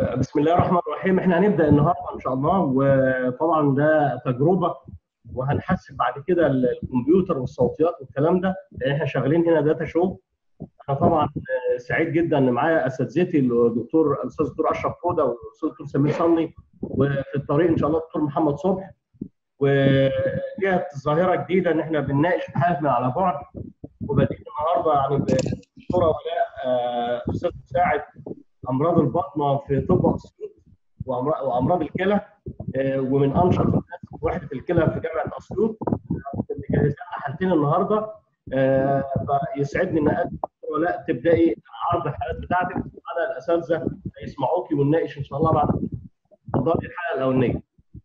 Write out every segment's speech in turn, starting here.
بسم الله الرحمن الرحيم احنا هنبدا النهارده ان شاء الله وطبعا ده تجربه وهنحسب بعد كده الكمبيوتر والصوتيات والكلام ده لان احنا شغالين هنا داتا شو انا طبعا سعيد جدا ان معايا اساتذتي الدكتور الاستاذ الدكتور اشرف فوده والاستاذ الدكتور سمير صني وفي الطريق ان شاء الله الدكتور محمد صبح وجت ظاهره جديده ان احنا بنناقش حالات من على بعد وبدينا النهارده يعني بالدكتوره ولاء استاذ مساعد امراض البطنه في طب اسيوط وامراض الكلى ومن انشط الناس في وحده الكلى في جامعه اسيوط اللي جهزت لنا حالتين النهارده فيسعدني ان اقدم ولاء تبداي عرض الحالات بتاعتك على الاساتذه يسمعوكي ونناقش ان شاء الله بعد اتفضلي الحلقه الاولانيه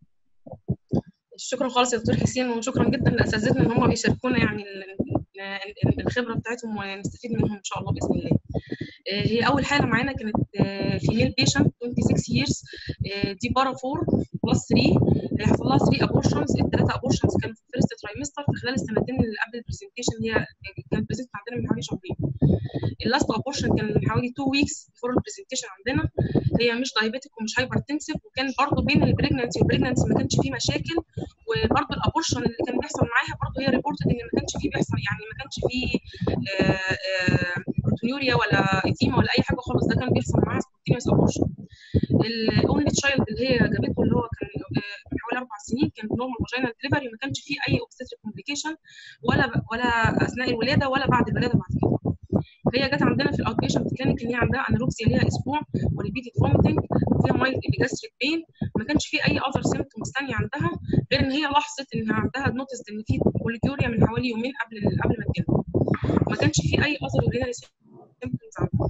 شكرا خالص يا دكتور حسين وشكرا جدا لاساتذتنا ان هم بيشاركونا يعني الخبره بتاعتهم ونستفيد منهم ان شاء الله باذن الله. هي اول حاله معانا كانت فيميل بيشنت 26 ييرز دي بارا 4 بلس 3 هي حصل لها 3 ابورشنز الثلاثه ابورشنز كانوا في الفيرست ترايمستر في خلال السنتين اللي قبل البرزنتيشن هي كانت بريزنت عندنا من حوالي شهرين. اللاست ابورشن كان من حوالي 2 ويكس بيفور البرزنتيشن عندنا هي مش دايبيتك ومش هايبرتنسيف وكان برضه بين البريجننسي والبريجننسي ما كانش فيه مشاكل وبرضه الابورشن اللي كان بيحصل معاها برضه هي ريبورتد ان ما كانش فيه بيحصل يعني ما كانش فيه بروتونيوريا ولا ايتيما ولا اي حاجه خالص ده كان بيحصل معاها سبونتينيوس ابورشن الاونلي تشايلد اللي هي جابته اللي هو كان من حوالي اربع سنين كان نورمال فاجينال دليفري ما كانش فيه اي اوبستريك كومبليكيشن ولا ولا اثناء الولاده ولا بعد الولاده بعد كده هي جت عندنا في الاوت بيشنت كلينيك ان هي عندها انوركسيا ليها اسبوع وريبيتد فوميتنج وفيها مايلد ايبيجاستريك بين ما كانش في اي اذر سيمبتومز ثانيه عندها غير ان هي لاحظت ان عندها نوتس ان في بوليجوريا من حوالي يومين قبل قبل ما تجيلها ما كانش في اي اذر يورينري سيمبتومز عندها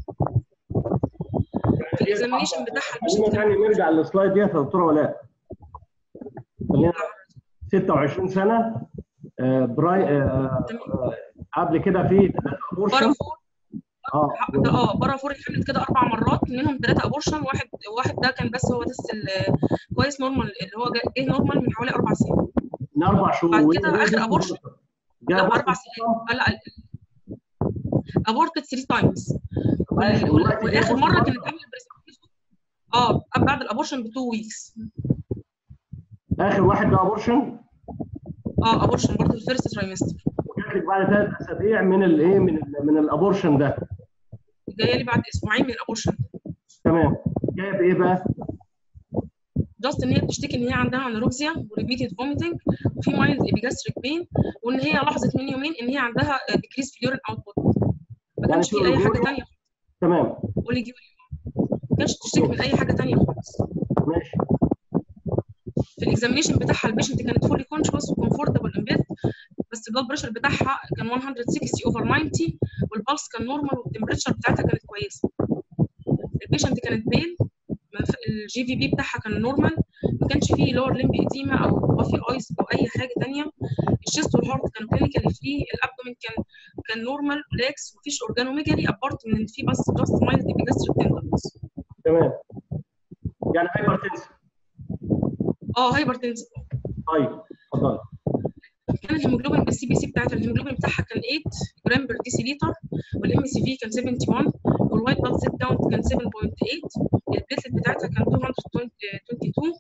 في الاكزامينشن بتاعها البيشنت يعني نرجع للسلايد ديت يا دكتوره ولاء خلينا 26 سنه براي قبل كده في ابورشن اه اه بره فوري حملت كده اربع مرات منهم ثلاثه ابورشن واحد واحد ده كان بس هو تست كويس نورمال اللي هو جه نورمال من حوالي اربع سنين من اربع شهور بعد كده اخر ابورشن لا اربع سنين لا ابورتد 3 تايمز واخر مره كانت قبل البريزنتيشن اه بعد الابورشن ب 2 ويكس اخر واحد ده ابورشن اه ابورشن برضه في الفيرست ترايمستر جات بعد ثلاث اسابيع من الايه من ال من الابورشن ده جايه لي بعد اسبوعين من الابورشن تمام جايه بايه بقى؟ جاست ان هي بتشتكي ان هي عندها انوركسيا وريبيتد فوميتنج وفي مايلد ايبيجاستريك بين وان هي لاحظت من يومين ان هي عندها ديكريس في اليورين اوتبوت ما كانش في اي حاجه ثانيه تمام اوليجيوريا ما كانش تشتكي من اي حاجه ثانيه خالص ماشي في الاكزامينشن بتاعها البيشنت كانت فولي كونشوس وكومفورتبل ان بيد بس البلاد بريشر بتاعها كان 160 اوفر 90 والبلس كان نورمال والتمبريتشر بتاعتها كانت كويسه البيشنت كانت بيل الجي في بي بتاعها كان نورمال ما كانش فيه لور ليمب ايديما او بافي ايس او اي حاجه ثانيه الشيست والهارت كانوا كلينيكالي فري الابدومين كان كان نورمال ريلاكس مفيش اورجانوميجالي ابارت من ان في بس جاست مايلد ايبيجاستريك تندرنس تمام يعني هايبرتنسف اه هايبرتنسف طيب اتفضل كان الهيموجلوبين بالسي بي سي بتاعتها الهيموجلوبين بتاعها كان 8 جرام بير ديسي لتر والام سي في كان 71 والوايت بلاد سيل كاونت كان 7.8 البليتلت بتاعتها كان 222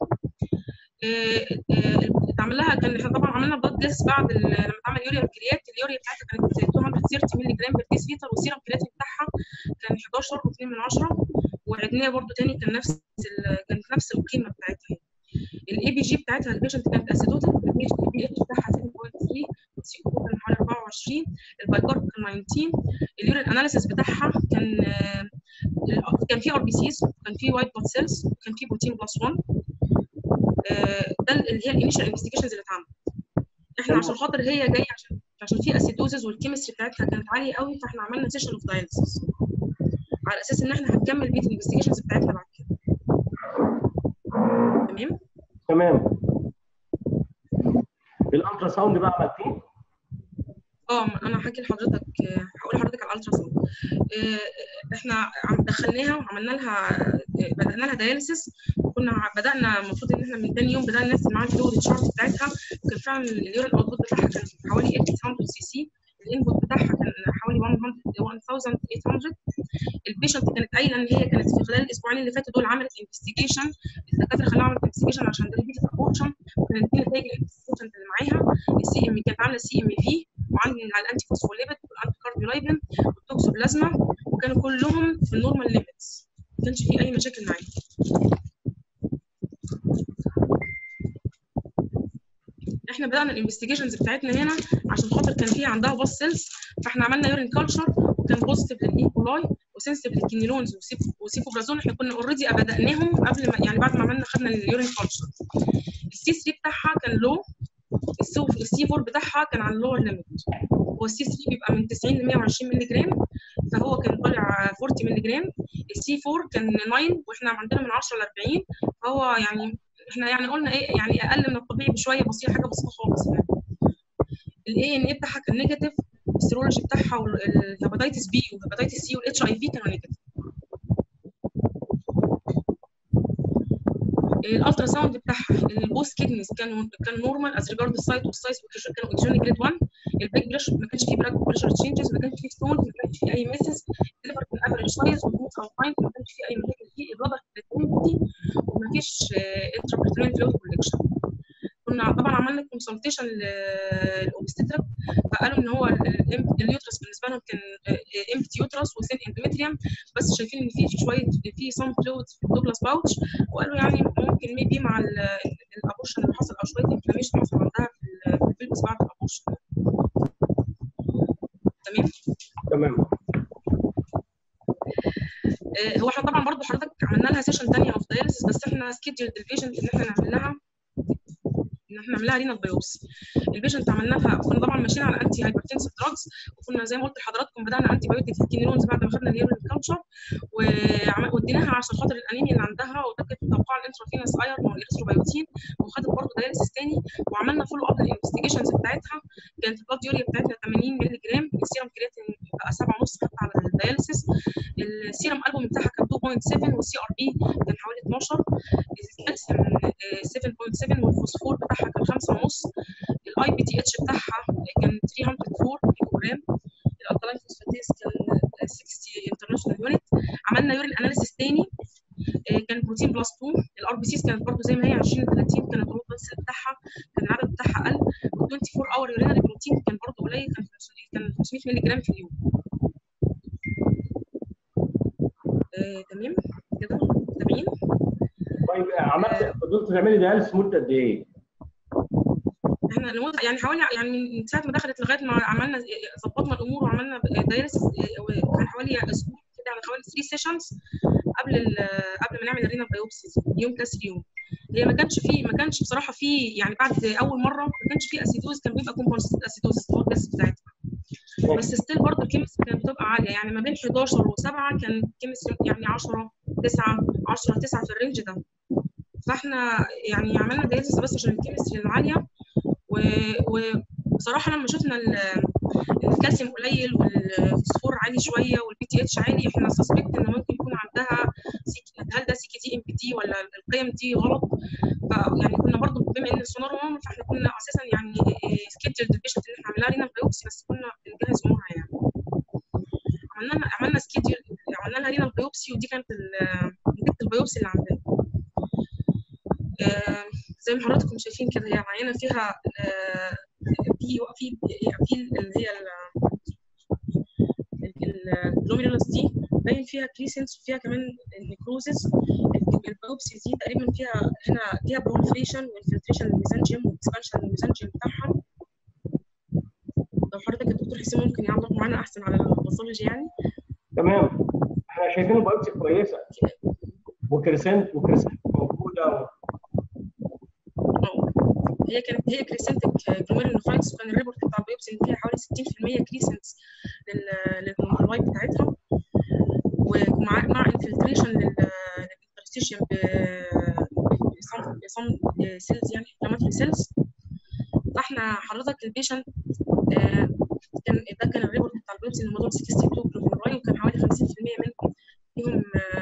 اتعمل لها كان احنا طبعا عملنا بلاد جاس بعد لما اتعمل يوريا كريات اليوريا بتاعتها كانت 230 مللي جرام بير ديسي لتر والسيرم كرياتين بتاعها كان 11 و2 من 10 وعدناه برده تاني كان نفس كانت نفس القيمه بتاعتها الاي بي جي بتاعتها البيشنت كانت اسيدوتك البي اتش بتاعها 7.3 سي او كان حوالي 24 البايكارب كان 19 اليورين اناليسيس بتاعها كان كان في ار بي سيز كان في وايت بلاد سيلز كان في بروتين بلس 1 ده اللي هي الانيشال انفستيجيشنز اللي اتعملت احنا عشان خاطر هي جايه عشان عشان في اسيدوزز والكيمستري بتاعتها كانت عاليه قوي فاحنا عملنا سيشن اوف دايلسيس على اساس ان احنا هنكمل بيت الانفستيجيشنز بتاعتنا بعد كده تمام تمام الالترا ساوند بقى عملتيه؟ اه انا هحكي لحضرتك هقول لحضرتك على الالترا ساوند احنا دخلناها وعملنا لها بدانا لها دياليسيس كنا بدانا المفروض ان احنا من ثاني يوم بدانا نرسم معاها الفلويد تشارت بتاعتها وكان فعلا اليورين اوتبوت بتاعها كان حوالي 800 سي سي الانبوت بتاعها كان حوالي 100 1800 البيشنت كانت قايله ان هي كانت في خلال الاسبوعين اللي فاتوا دول عملت انفستيجيشن الدكاتره خلاها عملت انفستيجيشن عشان ده ريبيت ابورشن وكانت دي نتائج الانفستيجيشن اللي معاها السي ام كانت عامله سي ام في وعندي على الانتي فوسفوليبيد والانتي كارديولايبين والتوكسوبلازما وكانوا كلهم في النورمال ليميتس ما كانش في اي مشاكل معاهم احنا بدانا الانفستيجيشنز بتاعتنا هنا عشان خاطر كان في عندها باس سيلز فاحنا عملنا يورين كلتشر وكان بوزيتيف للايكولاي وسنسيتيف للكينيلونز وسيكوبرازون احنا كنا اوريدي بداناهم قبل ما يعني بعد ما عملنا خدنا اليورين كلتشر السي 3 بتاعها كان لو السي 4 بتاعها كان على اللور ليميت هو السي 3 بيبقى من 90 ل 120 مللي جرام فهو كان طالع 40 مللي جرام السي 4 كان 9 واحنا عندنا من 10 ل 40 فهو يعني احنا يعني قلنا ايه يعني اقل من الطبيعي بشويه بسيطه حاجه بسيطه خالص يعني الاي ان اي بتاعها كان نيجاتيف السيرولوجي بتاعها والهيباتيتس بي والهيباتيتس سي والاتش اي في كانوا نيجاتيف الالترا ساوند بتاعها البوست كيدنيز كانوا كان نورمال از ريجارد السايت والسايز كانوا اكزوني جريد 1 البيج بريشر ما كانش فيه بلاك بريشر تشينجز ما كانش فيه ستون ما كانش فيه اي ميسز الليفر كان افريج سايز والموت او فاين ما كانش فيه اي مشاكل فيه الرابر كانت وما فيش انترا بريتونيال فلويد كولكشن كنا طبعا عملنا كونسلتيشن للاوبستريك فقالوا ان هو اليوترس بالنسبه لهم كان امبتي يوترس وسين اندوميتريوم بس شايفين ان في شويه في سم فلويد في الدوجلاس باوتش وقالوا يعني ممكن ميبي مع الابورشن اللي حصل او شويه انفلاميشن حصل عندها في البلبس بعد الابورشن تمام تمام هو احنا طبعا برضو حضرتك عملنا لها سيشن ثانيه اوف دايلسيس بس احنا سكيدجول البيشنت ان احنا نعمل لها ان احنا نعمل لها رينال بايوبسي البيشنت عملنا لها كنا طبعا ماشيين على انتي هايبرتنسيف دراجز وكنا زي ما قلت لحضراتكم بدانا انتي بايوتيك الكينيرونز بعد ما خدنا اليورين كلتشر واديناها عشان خاطر الانيميا اللي عندها وده كانت توقع الانترافينس ايرون والاريثروبيوتين وخدت برضه دايلسيس تاني وعملنا فولو اب الانفستيجيشنز بتاعتها كانت البلاد يوريا بتاعتنا 80 مللي جرام السيرم كرياتين بقى 7.5 حتى على الدايلسيس السيرم البوم بتاعها كان 2.7 والسي ار بي كان حوالي 12 الكالسيوم 7.7 والفوسفور بتاعها كان 5.5 الاي بي تي اتش بتاعها كان 304 ميكرو جرام الالكالاين فوسفاتيز كان 60 انترناشونال يونت عملنا يورين اناليسيس تاني كان بروتين بلس 2 الار بي سيز كانت برضه زي ما هي 20 30 كانت الروت بس بتاعها كان العدد بتاعها قل وال 24 اور يورينري بروتين كان برضه قليل كان كان 500 مللي جرام في اليوم آه، تمام كده تابعين طيب عملت فضلت تعملي دياليس مده قد ايه؟ احنا لمده يعني حوالي يعني من ساعه ما دخلت لغايه ما عملنا ظبطنا الامور وعملنا دايلسيس كان حوالي اسبوع كده يعني حوالي 3 سيشنز قبل قبل ما نعمل الرينا بايوبسيز يوم كسر يوم هي ما كانش فيه ما كانش بصراحه فيه يعني بعد اول مره ما كانش فيه اسيدوز كان بيبقى كومبونست اسيدوز هو الجاز بتاعتها بس ستيل برضه الكيمستري كانت بتبقى عاليه يعني ما بين 11 و7 كان الكيمستري يعني 10 9 10 9 في الرينج ده فاحنا يعني عملنا دايلسيس بس عشان الكيمستري العاليه وبصراحه لما شفنا الكالسيوم قليل والفوسفور عالي شويه والبي تي اتش عالي احنا سسبكت ان ممكن يكون عندها هل ده سي كي تي ام بي تي ولا القيم دي غلط فيعني كنا برضو بما ان السونار مهم فاحنا كنا اساسا يعني سكيدجلد البيشنت اللي احنا عملنا لنا بايوبسي بس كنا بنجهز امورها يعني عملنا عملنا سكيدجل عملنا لها رينال بايوبسي ودي كانت نتيجه البايوبسي اللي عندنا آه زي ما حضراتكم شايفين كده هي عينه فيها آه في في في اللي هي الجلوميرولس دي باين فيها كريسنس وفيها كمان النيكروزس البايوبسي دي تقريبا فيها هنا فيها بروليفريشن وانفلتريشن للميزانجيم واكسبانشن للميزانجيم بتاعها لو حضرتك الدكتور حسين ممكن يعلق معانا احسن على الباثولوجي يعني تمام احنا شايفين البايوبسي كويسه وكريسنت وكريسنت موجوده هي كانت هي كريسنتك جلوميرولوفايتس وكان الريبورت بتاع البيوبسي ان فيها حوالي 60% كريسنتس للجلوميرولايت بتاعتها ومع مع انفلتريشن للانترستيشن بصم سيلز يعني انفلاماتوري سيلز فاحنا حضرتك البيشنت كان ده كان الريبورت بتاع البيوبسي ان الموضوع 62 جلوميرولاي وكان حوالي 50% منهم فيهم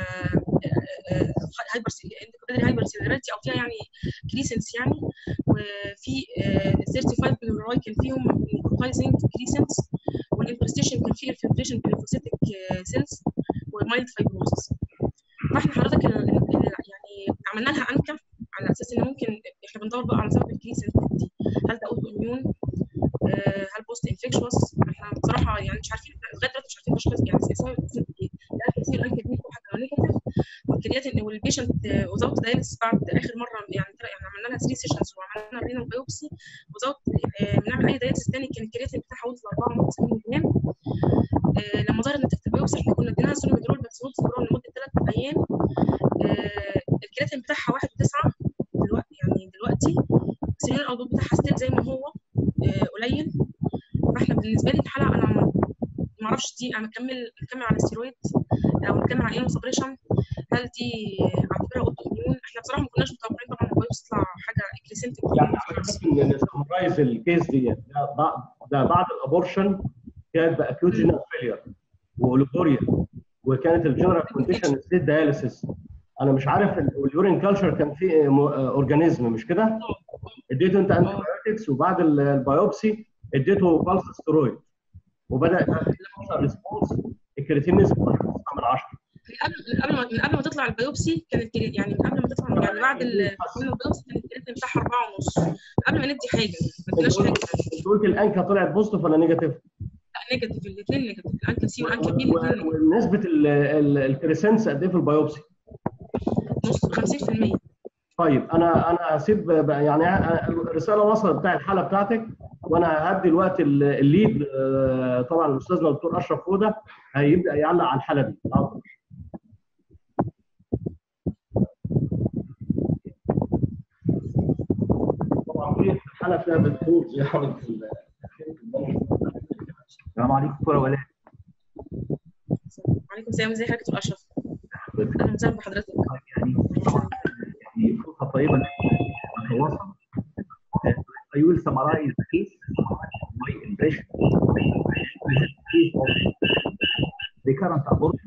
هايبر هايبر سيلراتي او فيها يعني كريسنس يعني وفي 35 جلوميرولاي كان فيهم نيكروتايزنج كريسنس والانفستيشن كان فيه انفلتريشن بالليمفوسيتك سيلز ومايلد فايبروسس فاحنا حضرتك ال- ال- يعني عملنا لها انكا على اساس ان ممكن احنا بندور بقى على سبب الكيس دي هل ده اوتو اميون آه، هل بوست انفكشوس احنا بصراحه يعني مش عارفين لغايه دلوقتي مش عارفين تشخيص يعني سبب الكيس ايه لا كتير انكا دي واحد لو نيجاتيف والكرياتين والبيشنت وزاوت دايلس بعد اخر مره يعني يعني عملنا لها 3 سيشنز وعملنا لها رينال بايوبسي وزاوت بنعمل اي دايلس تاني كان الكرياتين بتاعها وصل 4 مللي جرام آه، لما ظهرت نتيجه البيوبسي احنا كنا اديناها سولوميدرول بس سولوميدرول لمده ثلاث ايام آه، الكرياتين بتاعها 1.9 دلوقتي يعني دلوقتي بس اليورين اوتبوت بتاعها ستيل زي ما هو آه، قليل فاحنا بالنسبه لي الحلقه انا ما اعرفش دي انا مكمل نكمل على الستيرويد او نكمل على ايمو سبريشن هل دي اعتبرها اوتو اميون احنا بصراحه ما كناش متوقعين طبعا البايوبسي تطلع حاجه كريسنت يعني ممكن نسمرايز الكيس دي ده بعد ده بعد الابورشن كانت باكيوت جينال فيلير واوليجوريا وكانت الجنرال كونديشن ستيت داياليسيس انا مش عارف ال- اليورين كلتشر كان فيه م- اورجانيزم مش كده؟ اديته انت انتيبيوتكس وبعد ال- البيوبسي اديته بالس ستيرويد وبدا يبقى في ريسبونس الكرياتين نزل 9 من 10 من قبل من قبل ما من قبل ما تطلع البيوبسي كانت كري- يعني من قبل ما تطلع يعني بعد ال- من البيوبسي كانت الكرياتين بتاعها 4 ونص قبل ما ندي حاجه ما اديناش حاجه ثانيه انت قلت الانكا طلعت بوزيتيف ولا نيجاتيف؟ لا نيجاتيف الاثنين نيجاتيف الانكل سي والانكل بي الاثنين ونسبه ال- ال- الكريسنس قد ايه في البيوبسي؟ نص 50% طيب انا انا هسيب بقى يعني الرساله وصلت بتاع الحاله بتاعتك وانا هدي الوقت ال- الليد آه، طبعا الاستاذنا الدكتور اشرف فوده هيبدا يعلق على الحاله دي اتفضل. طبعا في الحاله فيها دكتور يعني في ال- السلام عليكم دكتوره ولاء وعليكم السلام ازي حضرتك يا اشرف اهلا وسهلا بحضرتك يعني طبعا يعني فرصه طيبه ان احنا نتواصل I will summarize the case, my impression, the case of recurrent abortion.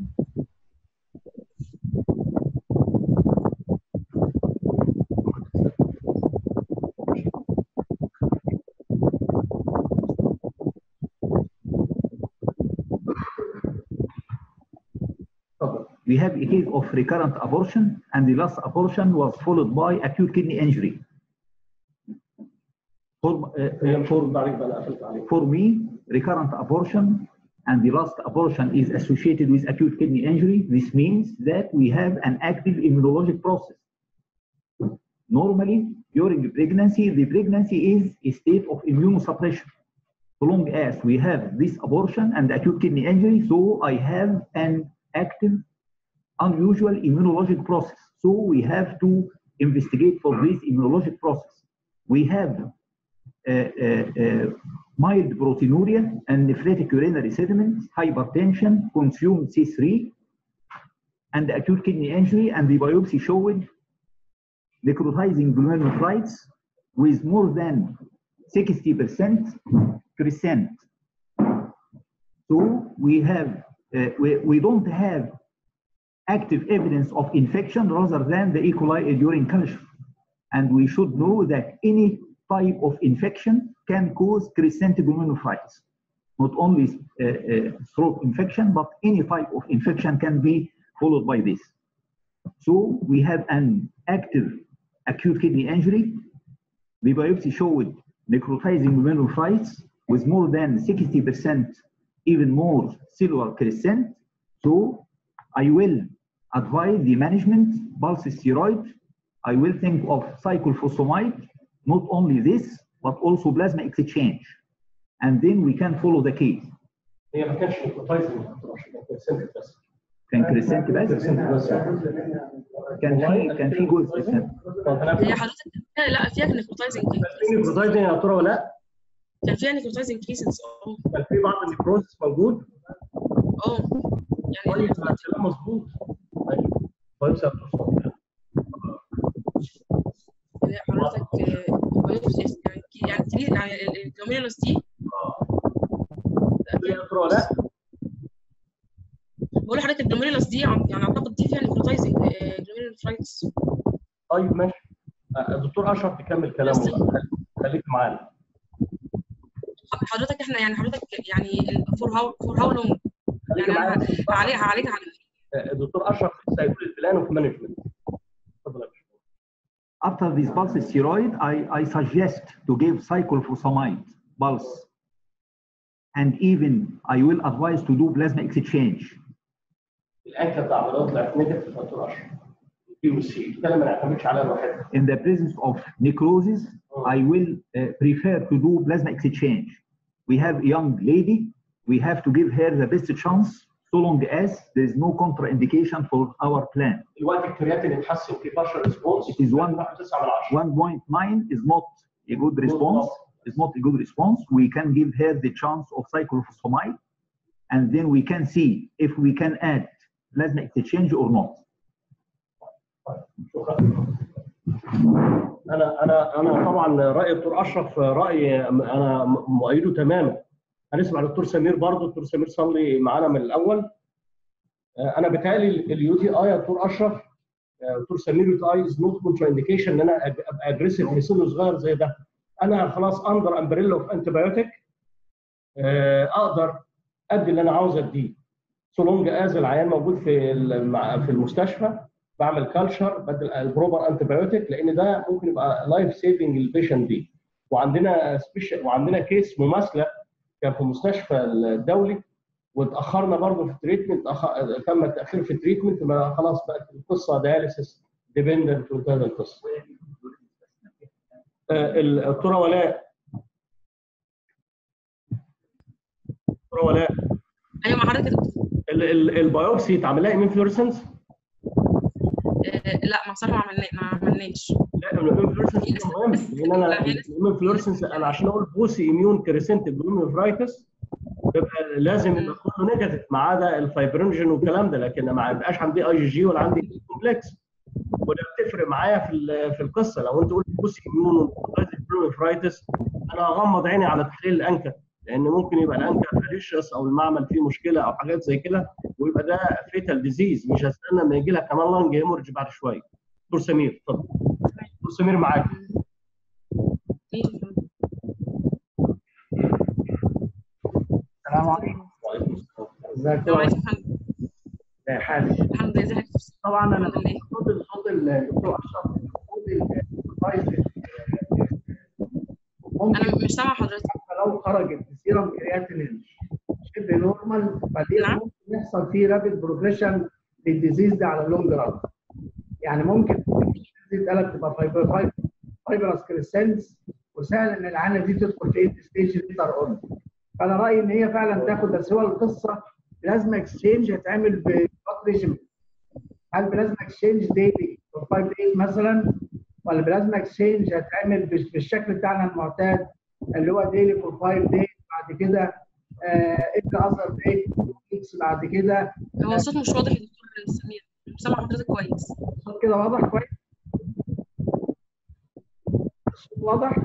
اتفضل We have a case of recurrent abortion, and the last abortion was followed by acute kidney injury. For, uh, هي مش هرد عليك بقى انا قفلت عليك for me, recurrent abortion and the last abortion is associated with acute kidney injury. This means that we have an active immunologic process. Normally, during pregnancy, the pregnancy is a state of immunosuppression. So long as we have this abortion and acute kidney injury, so I have an active, unusual immunologic process. So we have to investigate for this immunologic process. We have uh, uh, uh, mild proteinuria and nephritic urinary sediment, hypertension, consumed C3, and acute kidney injury, and the biopsy showed necrotizing glomerulonephritis with more than 60% crescent. So we have, uh, we, we don't have active evidence of infection rather than the E. coli urine culture. And we should know that any type of infection can cause crescent glomerulonephritis. Not only uh, uh, throat infection, but any type of infection can be followed by this. So we have an active acute kidney injury. The biopsy showed necrotizing glomerulonephritis with more than 60%, even more cellular crescent. So I will advise the management pulse steroid. I will think of cyclophosphamide, not only this, but also plasma exchange. And then we can follow the case. هي ما كانش نيكروتايزنج كان كريسنت بس كان كريسنت بس كريسنت بس كان في كان في جزء كريسنت هي حضرتك فيها لا فيها نيكروتايزنج في نيكروتايزنج يا دكتوره ولا كان فيها نيكروتايزنج كيسز اه كان في بعض النيكروزس موجود اه يعني طيب الكلام مظبوط طيب كويس يا دكتور هي حضرتك آه، بايوبسي يعني يعني كتير يعني الجلوميرولوس دي يا دكتور ولا بقول لحضرتك الجلوميرولوس دي عم- يعني اعتقد دي فيها نيكروتايزنج جلوميرولوفرايتس طيب ماشي آه، الدكتور اشرف تكمل كلامه بقى. خليك معانا حضرتك احنا يعني حضرتك يعني فور هاو فور هاو لونج خليكي يعني معايا انا بس. هعالج هعالج على الدكتور اشرف لسه هيقول البلان اوف مانجمنت اتفضل يا باشا. After this pulse steroid, I, I suggest to give cyclophosphamide pulse. And even I will advise to do plasma exchange. الانكر بتاع عضلات طلعت نيجاتيف يا دكتور اشرف بي والسي الكلام ما نعتمدش عليها لوحدها In the presence of necrosis, I will uh, prefer to do plasma exchange. We have a young lady, we have to give her the best chance so long as there is no contraindication for our plan. الوقت الكرياتين اتحسن في بشر ريسبونس It is one- 9 من 10 1.9 is not a good response. Is not a good response. We can give her the chance of cyclophosphamide, and then we can see if we can add plasma exchange or not. شكرا انا انا انا طبعا راي الدكتور اشرف راي انا مؤيده تماما هنسمع الدكتور سمير برضه الدكتور سمير صلي معانا من الاول انا بتهيألي اليو تي اي يا دكتور اشرف دكتور سمير يو تي اي از نوت كونترا انديكيشن ان انا ابقى اجريسيف في سن صغير زي ده انا خلاص اندر امبريلا اوف انتي بايوتيك اقدر ادي اللي انا عاوز اديه سو لونج از العيان موجود في الم- في المستشفى بعمل كالشر بدل البروبر انتي بايوتيك لان ده ممكن يبقى لايف سيفنج للبيشنت دي وعندنا سبيشال وعندنا كيس مماثله كان في المستشفى الدولي واتاخرنا برضه في التريتمنت أخ... تم التاخير في التريتمنت ما خلاص بقت القصه دياليسيس ديبندنت وانتهت القصه. آه، الدكتوره ولاء دكتوره ولاء ايوه مع حضرتك يا دكتور. ال- ال- البيوبسي اتعمل لها ايمين فلورسنس؟ آه، لا ما بصراحه ما عملنا ما عملناش لا الايمين فلورسنس مهم لان انا لا، هي- الايمين فلورسنس انا عشان اقول بوسي ايميون كريسنت جلوميفرايتس بيبقى لازم يبقى كله نيجاتيف ما عدا الفايبرينجين والكلام ده لكن ما يبقاش عندي اي جي جي ولا عندي كومبلكس وده بتفرق معايا في ال- في القصه لو انت قلت بوسي ايميون جلوميفرايتس انا هغمض عيني على تحليل الانكا لان ممكن يبقى الانكا فاليشس او المعمل فيه مشكله او حاجات زي كده ويبقى ده فيتال ديزيز مش هستنى لما يجي لك كمان لانج هيمورج بعد شويه دكتور سمير اتفضل دكتور سمير معاك إيه؟ السلام عليكم وعليكم السلام ازيك السلام عليكم يا فندم. يا حالي الحمد لله ازيك يا دكتور؟ طبعا انا الحمد لله. خد خد الدكتور اشرف خد الفايز ممكن انا مش سامعه حضرتك حتى لو خرجت بسيرم كرياتينين شبه نورمال فدي نعم. ممكن يحصل فيه رابيد بروجريشن للديزيز ده على اللونج ران يعني ممكن الديزيز ده تبقى فايبر فايبر فايبرس كريسنس وسهل ان العانه دي تدخل في ايه ستيج ليتر اون فانا رايي ان هي فعلا تاخد بس هو القصه بلازما اكسشينج هيتعمل بفات ريجيم هل بلازما اكسشينج ديلي فور 5 دايز مثلا ولا بلازما اكسشينج هتعمل بال- بالشكل بتاعنا المعتاد اللي هو ديلي فور 5 دايز بعد كده انت اذر داي ويكس بعد كده هو الصوت مش واضح يا دكتور سمير مش سامعه حضرتك كويس الصوت كده واضح كويس الصوت واضح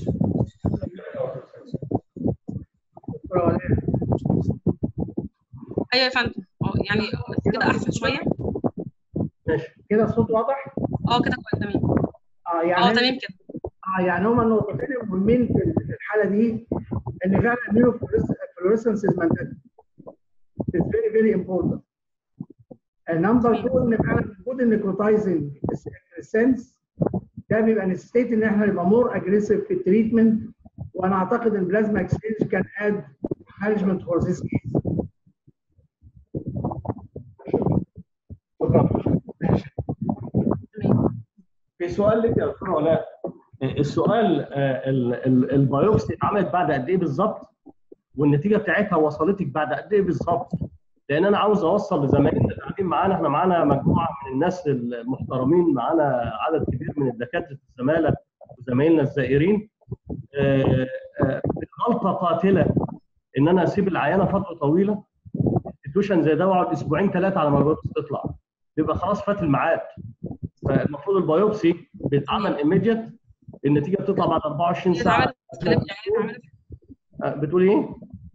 دكتورة ولاء. ايوه يا فندم اه يعني كده احسن شويه ماشي كده الصوت واضح اه كده كويس تمام اه اه يعني تمام كده اه يعني هما النقطتين المهمين في في الحاله دي ان فعلا الميو فلوريسنس از مانداتري It's very very important. نمبر 2 ان فعلا وجود النيكروتايزنج سنس ده بيبقى نستيت ان احنا نبقى مور اجريسيف في التريتمنت وانا اعتقد ان بلازما اكسشينج كان اد مانجمنت فور ذيس كيس. شكرا تمام في سؤال لك يا دكتور ولاء السؤال آه، ال- ال- البيوبسي اتعملت بعد قد ايه بالظبط والنتيجه بتاعتها وصلتك بعد قد ايه بالظبط لان انا عاوز اوصل لزمايلنا اللي قاعدين معانا احنا معانا مجموعه من الناس المحترمين معانا عدد كبير من الدكاتره الزماله وزمايلنا الزائرين آه، آه، غلطه قاتله ان انا اسيب العيانه فتره طويله انستتيوشن زي ده واقعد اسبوعين ثلاثه على ما البيوبسي تطلع بيبقى خلاص فات الميعاد فالمفروض البيوبسي بيتعمل ايميديت النتيجه بتطلع بعد 24 هي ساعه اتعملت يعني هي اتعملت آه، بتقول ايه؟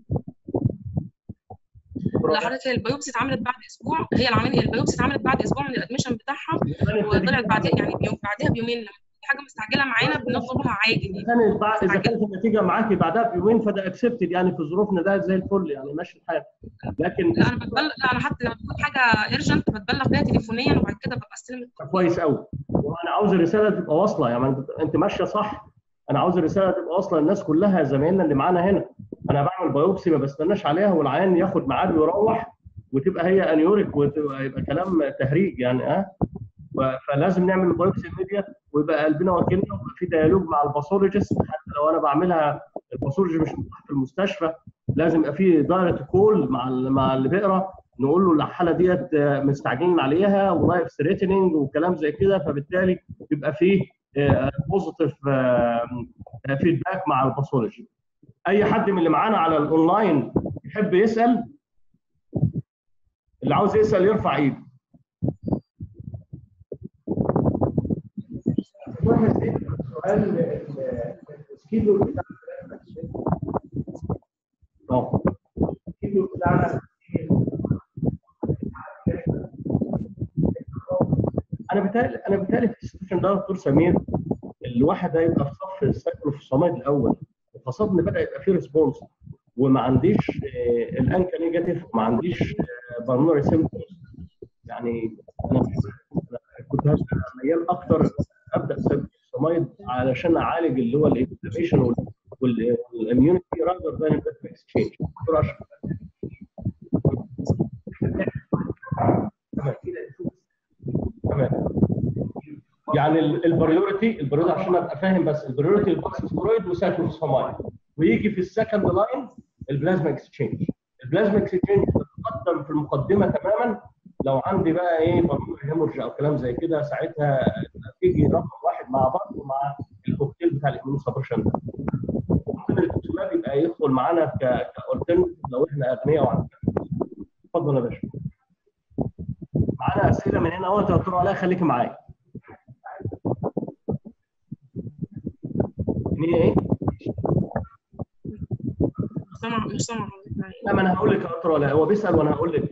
لا حضرتك هي البيوبسي اتعملت بعد اسبوع هي العمليه البيوبسي اتعملت بعد اسبوع من الادميشن بتاعها وطلعت بعدها يعني بيوم بعدها بيومين لما حاجه مستعجله معانا بنطلبها عاجل اذا يعني كانت بعد اذا كانت النتيجه معاكي بعدها بيومين فده اكسبتد يعني في ظروفنا ده زي الفل يعني ماشي الحال لكن لا انا بتبلغ لا انا حتى لما بتكون حاجه ايرجنت بتبلغ بيها تليفونيا وبعد كده ببقى استلم كويس قوي وانا عاوز الرساله تبقى واصله يعني انت انت ماشيه صح انا عاوز الرساله تبقى واصله للناس كلها زمايلنا اللي معانا هنا انا بعمل بايوبسي ما بستناش عليها والعيان ياخد ميعاد ويروح وتبقى هي انيوريك وتبقى يبقى كلام تهريج يعني ها ف- فلازم نعمل البايوبسي الميديا ويبقى قلبنا واكلنا ويبقى في ديالوج مع الباثولوجيست حتى لو انا بعملها الباثولوجي مش متاح في المستشفى لازم يبقى في دايركت كول مع ال- مع اللي بيقرا نقول له الحاله ديت آه، مستعجلين عليها ولايف ثريتنينج وكلام زي كده فبالتالي يبقى فيه بوزيتيف فيدباك مع الباثولوجي اي حد من اللي معانا على الاونلاين يحب يسال اللي عاوز يسال يرفع ايده واحد يسأل سؤال السكيدول بتاع اه السكيدول بتاعنا انا بتهيألي انا بتهيألي في السيشن ده دكتور سمير الواحد هيبقى في صف السايكلوفوسامايد الاول وخاصه ان بدا يبقى فيه ريسبونس وما عنديش آه، الانكا نيجاتيف وما عنديش بالمونري سيمبتومز يعني انا أنا كنت هبقى ميال اكتر ابدا سايكلوفوسامايد علشان اعالج اللي هو الانفلاميشن والاميونيتي راذر ذان اكسشينج دكتور اشرف تمام تمام يعني ال- البريوريتي البريوريتي عشان ابقى فاهم بس البريوريتي البوكسيسترويد وسايكلوفوسامايد ويجي في السكند لاين البلازما اكسشينج البلازما اكسشينج تتقدم في المقدمه تماما لو عندي بقى ايه بالمونري هيمورج او كلام زي كده ساعتها تيجي رقم واحد مع بعض ومع الكوكتيل بتاع الاميون سبرشن ده ممكن الريتوكسماب يبقى يدخل معانا كالترنتيف لو احنا اغنياء وعندنا اتفضل يا باشا معانا اسئله من هنا اهو يا دكتور علاء خليكي معايا مين ايه؟ مش سامع مش سامع حضرتك. لا ما انا هقول لك يا دكتور علاء هو بيسال وانا هقول لك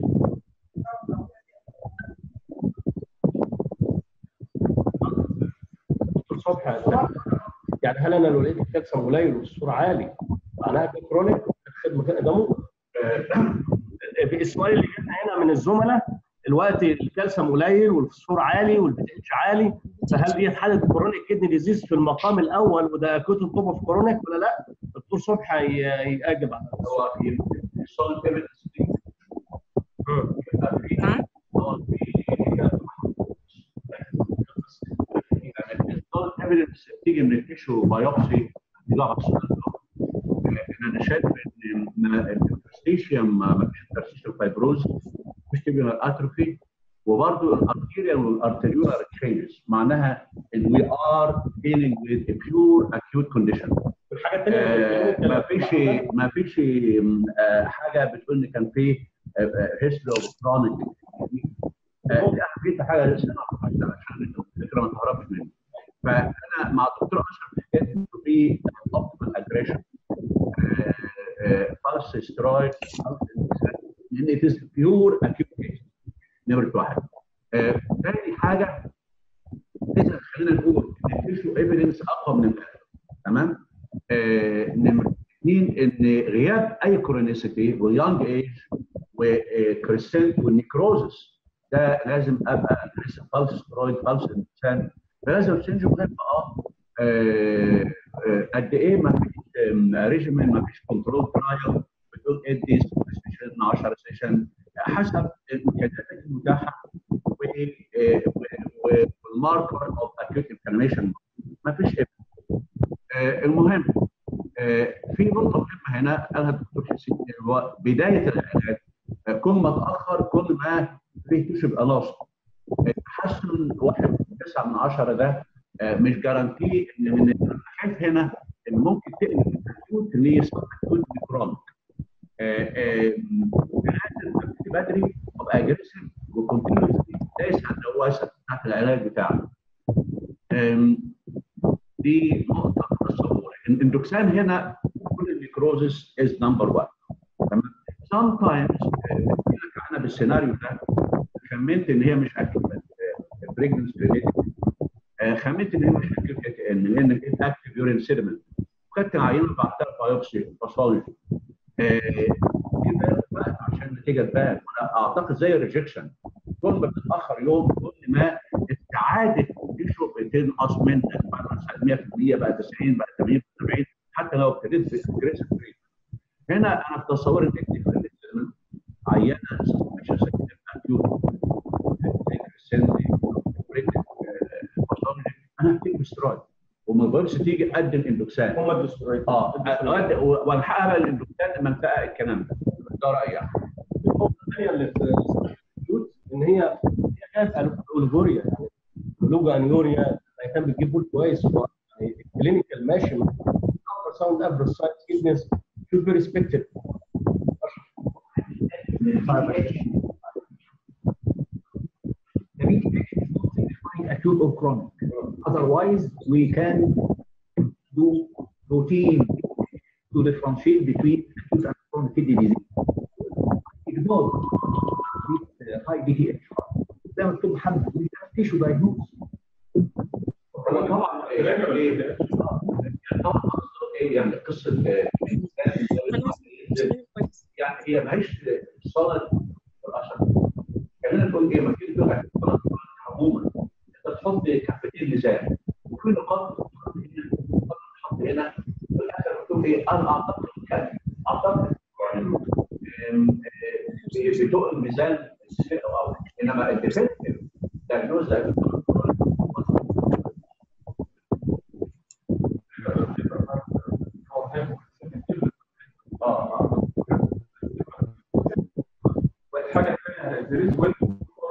دكتور صبحي يعني هل انا لو لقيت الكالسيوم قليل والصوره عالي معناها ده كرونيك خدمه ده ممكن السؤال اللي جاتنا هنا من الزملاء الوقت الكالسيوم قليل والفوسفور عالي والبي اتش عالي فهل دي حاله كرونيك كدني ديزيز في المقام الاول وده اكوت توب اوف كرونيك ولا لا؟ الدكتور صبحي هي- يجاوب على هو في السوليد ايفيدنس دي مم. يبقى في نعم هو في يعني السوليد ايفيدنس بتيجي من التيشو بايوبسي دي لها اصلا لكن انا شايف ان إن الانترستيشيوم ما فيش انترستيشيوم فايبروز مش تبقى اتروفي وبرضه الارتيريال والارتريولار تشينجز معناها ان وي ار dealing with a pure acute condition والحاجه آه، الثانيه ما فيش ما فيش آه، حاجه بتقول ان كان في هيستوري اوف كرونيك دي في حاجه لسه ما عرفتهاش عشان الفكره ما تهربش مني فانا مع الدكتور اشرف في حكايه انه في اوبتيمال اجريشن بالس سترويد لان ات از بيور اكيوت كيس نمره واحد آه، ثاني حاجه اذا خلينا نقول ان التيشو ايفيدنس اقوى من الاخر تمام آه، نمرة اثنين ان غياب اي كرونيسيتي واليونج ايج وكريسنت والنيكروزس ده لازم ابقى لسه بالس سترويد بالس انسان فلازم تشينج مهم اه آه، آه، قد ايه ما فيش ريجيمين ما فيش كنترول ترايل بتقول ادي سيشن 10 سيشن حسب الامكانيات المتاحه والماركر اوف اكيوت انفلاميشن ما فيش آه، المهم آه، في نقطة مهمة هنا قالها الدكتور حسين اللي هو بداية العلاج آه، كل ما تأخر كل ما فيه تيشو يبقى لاصق تحسن واحد تسعة من عشرة ده آه، مش جارانتي ان من الابحاث هنا ان ممكن تقلب الاكيوت ليصبح اكيوت لكرونيك لازم تبتدي بدري وابقى اجريسيف وكونتينيوسلي دايس على الدواسه بتاعت العلاج بتاعنا آم، دي نقطه في التصور الاندوكسان هنا كل النيكروزس از نمبر 1 تمام سام تايمز انا بالسيناريو ده خمنت ان هي مش اكيد بريجنس ريليتد خمنت ان هي مش اكيوت كي تي ان لان لقيت اكتف يورين سيدمنت وخدت عينه بعتها بايوبسي باثولوجي كده بقى عشان النتيجه تبان وانا اعتقد زي الريجكشن كل ما بتتاخر يوم كل ما استعاده تشرب تنقص منك بعد ما 100% بقى 90 بقى 80 70 حتى لو ابتديت باجريسيف هنا انا في تصوري ان عينه مش اكيوت انا هكتب استرويد وما تقدرش تيجي قدم اندوكسان هم الاسترويد اه أقدم- والحقها بقى الاندوكسان المنطقه الكلام ده ده رايي يعني النقطه الثانيه اللي في السبستيوت ان هي هي كانت اوليجوريا يعني لوجا انيوريا كان بتجيب بول كويس هو يعني الكلينيكال ماشي ابر ساوند افريج سايت كيدنس should be respected The meeting action is not defined acute or chronic. Otherwise, we can do routine to differentiate between acute and chronic kidney disease. Ignore this uh, high DTH. زي ما قلت محمد we have tissue diagnosis. هو طبعا يعني ايه طبعا قصة ايه يعني قصه كويس يعني هي ماهيش صلاه الاشهر خلينا نقول ايه ما تيجي تقول لك صلاه عموما انت تحط كفتين ميزان وفي نقاط تحط هنا نقاط تحط هنا في الاخر بتقول ايه انا اعتقد كذا اعتقد يعني أم، أم، بتقل الميزان او انما الديفنسيف دايجنوز ده اه اه حاجه ثانيه there is well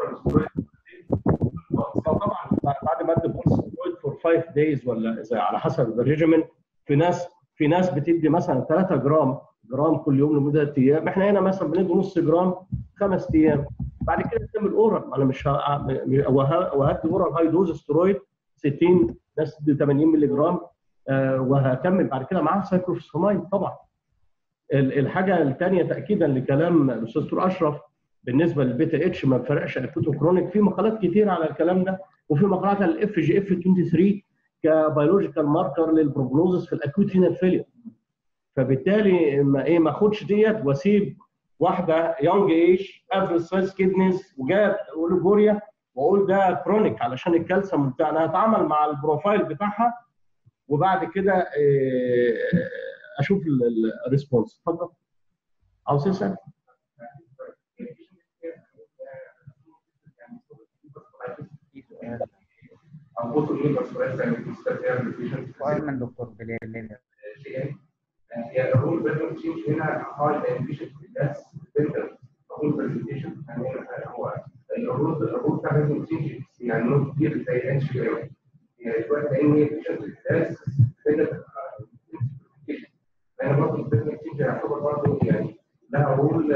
طبعا بعد ما ادي بورس فور 5 دايز ولا زي على حسب الريجيمنت في ناس في ناس بتدي مثلا 3 جرام جرام كل يوم لمده ايام احنا هنا مثلا بندي نص جرام خمس ايام بعد كده تعمل اورال انا مش ه- وه- وهدي اورال هاي دوز سترويد 60 ناس تدي 80 مللي جرام آه، وهكمل بعد كده معاها سايكلوفوسفامايد طبعا ال- الحاجه الثانيه تاكيدا لكلام الاستاذ دكتور اشرف بالنسبه للبيتا اتش ما بفرقش اكوت وكرونيك في مقالات كتير على الكلام ده وفي مقالات على الاف جي اف 23 كبيولوجيكال ماركر للبروجنوزس في الاكوت رينال فيلير فبالتالي ما ايه ما اخدش ديت واسيب واحده يونج ايج افريج سايز كيدنيز وجاب اوليجوريا واقول ده كرونيك علشان الكالسيوم بتاع انا هتعامل مع البروفايل بتاعها وبعد كده إيه، اشوف الريسبونس اتفضل عاوز تسال من دكتور بلال هي الرول بيرمنت تشينج هنا هاي امبيشن بس بنتر الرول برزنتيشن يعني هو الرول الرول بتاع بيرمنت تشينج يعني نوت كتير زي الان شي يعني شويه لان هي امبيشن بس بنتر انا برضه البيرمنت تشينج يعتبر برضه يعني لها رول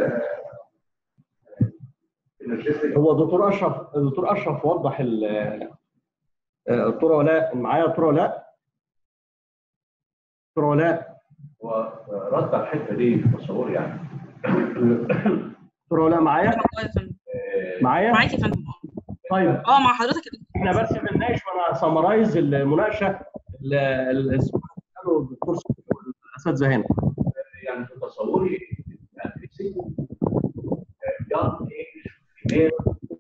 انرجيستيك هو دكتور اشرف الدكتور اشرف وضح ال آه، دكتوره ولاء معايا دكتوره ولاء دكتوره ولاء ورد على الحته دي في تصوري يعني دكتوره ولاء معايا اه يا فندم آه، معايا معاك يا فندم طيب اه مع حضرتك يا دكتور. احنا بس بنناقش وانا سمرايز المناقشه ال- ال- السؤال اللي قاله الدكتور الاساتذه هنا يعني في تصوري يعني في سن يانج ايج فيميل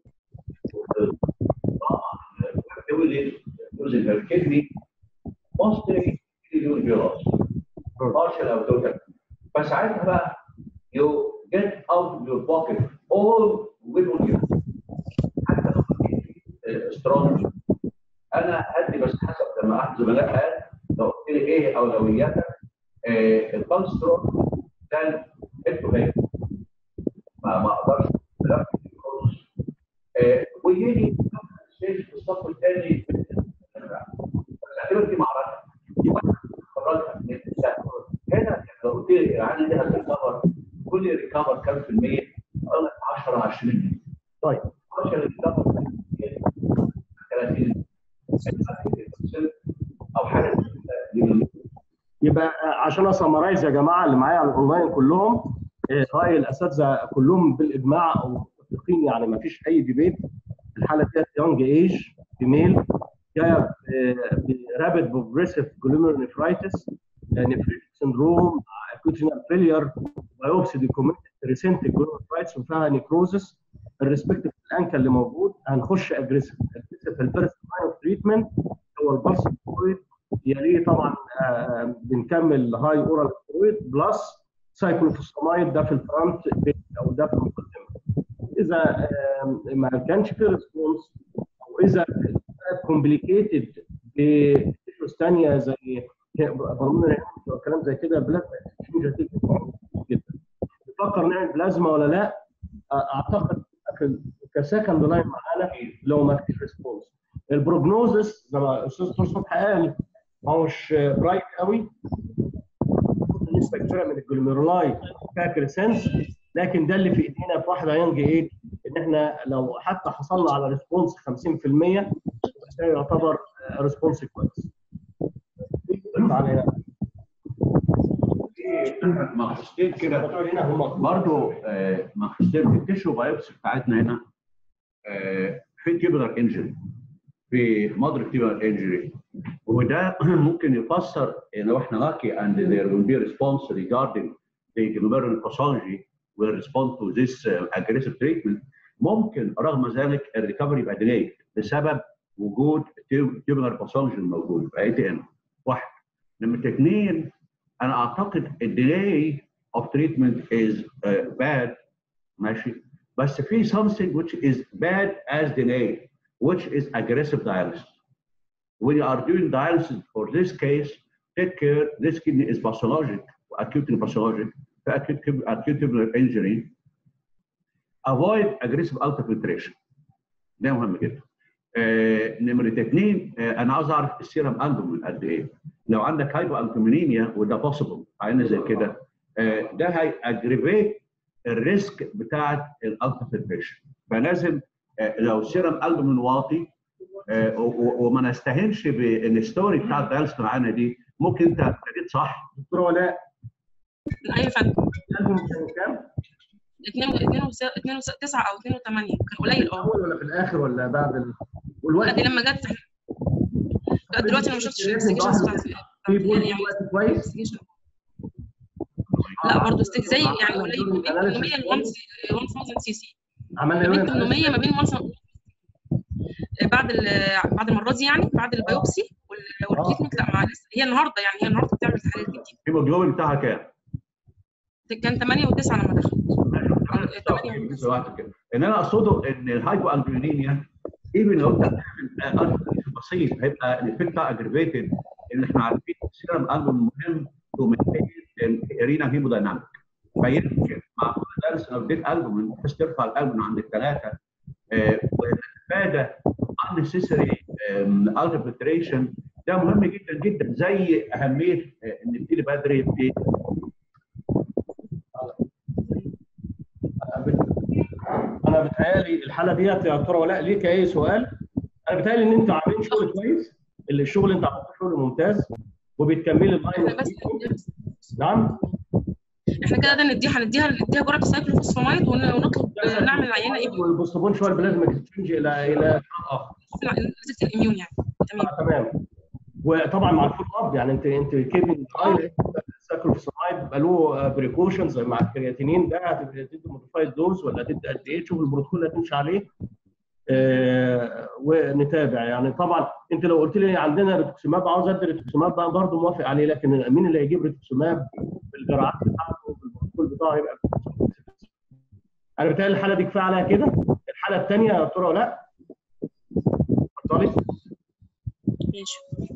تولد جزء من الكدني mostly مليون جراس partial او total فساعتها بقى you get out of your pocket all will you حتى لو كنت سترونج انا هدي بس حسب لما احد زملاء قال لو قلت لي ايه اولوياتك آه، الكونسترون كان انتوا هيك ما ما اقدرش أركز خالص آه، ويجي ستيج في الصف الثاني اعتبر دي معركه دي خرجها من السهل. هنا لو قلت لي يعني دي هتريكفر كل ريكفر كام في المية؟ اقول لك 10 20 طيب 10 ريكفر 30 او حاجه يبقى عشان اسمرايز يا جماعه اللي معايا على الاونلاين كلهم آه، راي الاساتذه كلهم بالاجماع او متفقين يعني ما فيش اي ديبيت الحاله ديت يونج ايج فيميل جايه برابيد بروجريسيف جلوميرونيفرايتس نفريتك سندروم اكوتينال فيلير بايوبسي ديكومنتد ريسنت جلوميرونيفرايتس وفيها نيكروزس الريسبكتيف الانكل اللي موجود هنخش اجريسيف اجريسيف الفيرست لاين اوف تريتمنت هو البلس ستيرويد يليه طبعا آه، بنكمل هاي اورال ستيرويد بلس سايكلوفوسفامايد ده في الفرونت او ده في المقدمه اذا آه، ما كانش في ريسبونس او اذا كومبليكيتد بتيشوز ثانيه زي هرمون وكلام زي كده بلازما اكسشينج هتيجي جدا نفكر نعمل بلازما ولا لا اعتقد في كسكند لاين معانا لو ما فيش ريسبونس البروجنوزس زي ما الاستاذ دكتور صبحي قال ما هوش برايت قوي بالنسبه كبيره من الجلوميرولاي فيها كريسنس لكن ده اللي في ايدينا في واحده ينج ايه ان احنا لو حتى حصلنا على ريسبونس 50% ده يعتبر ريسبونس كويس. علينا ماجستير كده هنا هم برضه آه، ماجستير في التيشو بايوبسي بتاعتنا هنا آه، في تيبلر انجري في مضرب تيبلر انجري وده ممكن يفسر لو احنا لاكي and there will be a response regarding the glomerular pathology will respond to this uh, aggressive treatment ممكن رغم ذلك الريكفري يبقى ديلي بسبب وجود تيبلر باثولوجي الموجود في اي تي ان واحد نمرة اثنين انا اعتقد الديلي of treatment is uh, bad ماشي بس في something which is bad as delay which is aggressive dialysis when you are doing dialysis for this case take care this kidney is pathologic acutely pathologic acute acute tubular injury avoid aggressive ultrafiltration ده مهم جدا آه، نمرة اثنين آه، انا عاوز اعرف السيرم البومين قد ايه لو عندك هايبو البومينيميا وده بوسيبل عينه زي كده آه، ده هي اجريفيت الريسك بتاعت الالترافلتريشن فلازم آه، لو السيرم البومين واطي آه، و- و- وما نستهنش بالستوري بتاع الدايلس معانا دي ممكن انت ابتديت صح دكتور ولاء ايوه يا فندم الالبوم كان كام؟ 2 2 9 او 2 8 كان قليل اه الاول ولا في الاخر ولا بعد ال... لا والوقت دي لما جت لا دلوقتي انا ما شفتش الانفستيجيشنز بتاعت في بول يعني وقت كويس investigation. لا برضه ستيج زي يعني قليل ما بين 800 ل 1000 سي سي عملنا ما بين يورين 800 ما بين 1 بعد ال- بعد المره دي يعني بعد البيوبسي وال- والتريتمنت لا ما لسه هي النهارده يعني هي النهارده بتعمل تحاليل جديده الهيموجلوبين بتاعها كام؟ كان 8 و9 لما دخلت وقت كده ان انا اقصده ان الهايبو البومينيميا ايفن لو انت بتعمل بسيط هيبقى الافكت اجريفيتد ان احنا عارفين السيرم البوم مهم تو مينتين الارينا هيمودايناميك فيمكن مع درس لو اديت البوم بحيث ترفع الالبوم عند الثلاثه ونتفادى unnecessary ultrafiltration ده مهم جدا جدا زي اهميه آه، ان نبتدي بدري في انا بتهيألي الحاله ديت يا دكتوره ولاء ليك اي سؤال انا بتهيألي ان انتوا عاملين شغل كويس اللي الشغل اللي انتوا عملتوه شغل ممتاز وبتكملي اللاين احنا بس نعم احنا كده ده نديها هنديها نديها جرعه سايكلوفوسفامايد ون- ونطلب نعمل عينه ايه والبوستبون شويه البلازما اكسشينج الى الى اخر نزلت الاميون يعني تمام آه، تمام وطبعا مع الفول اب يعني انت انت كيفن ساكروفسمايد بيبقى له بريكوشنز مع الكرياتينين ده هتبقى تدي موديفايد دوز ولا تدي قد ايه تشوف البروتوكول اللي هتمشي عليه آه، ونتابع يعني طبعا انت لو قلت لي عندنا ريتوكسيماب عاوز ادي ريتوكسيماب بقى برضه موافق عليه لكن مين اللي هيجيب ريتوكسيماب بالجرعات بتاعته بالبروتوكول بتاعه يبقى انا بتهيألي الحاله دي كفايه عليها كده الحاله الثانيه يا دكتوره لا اتفضلي ماشي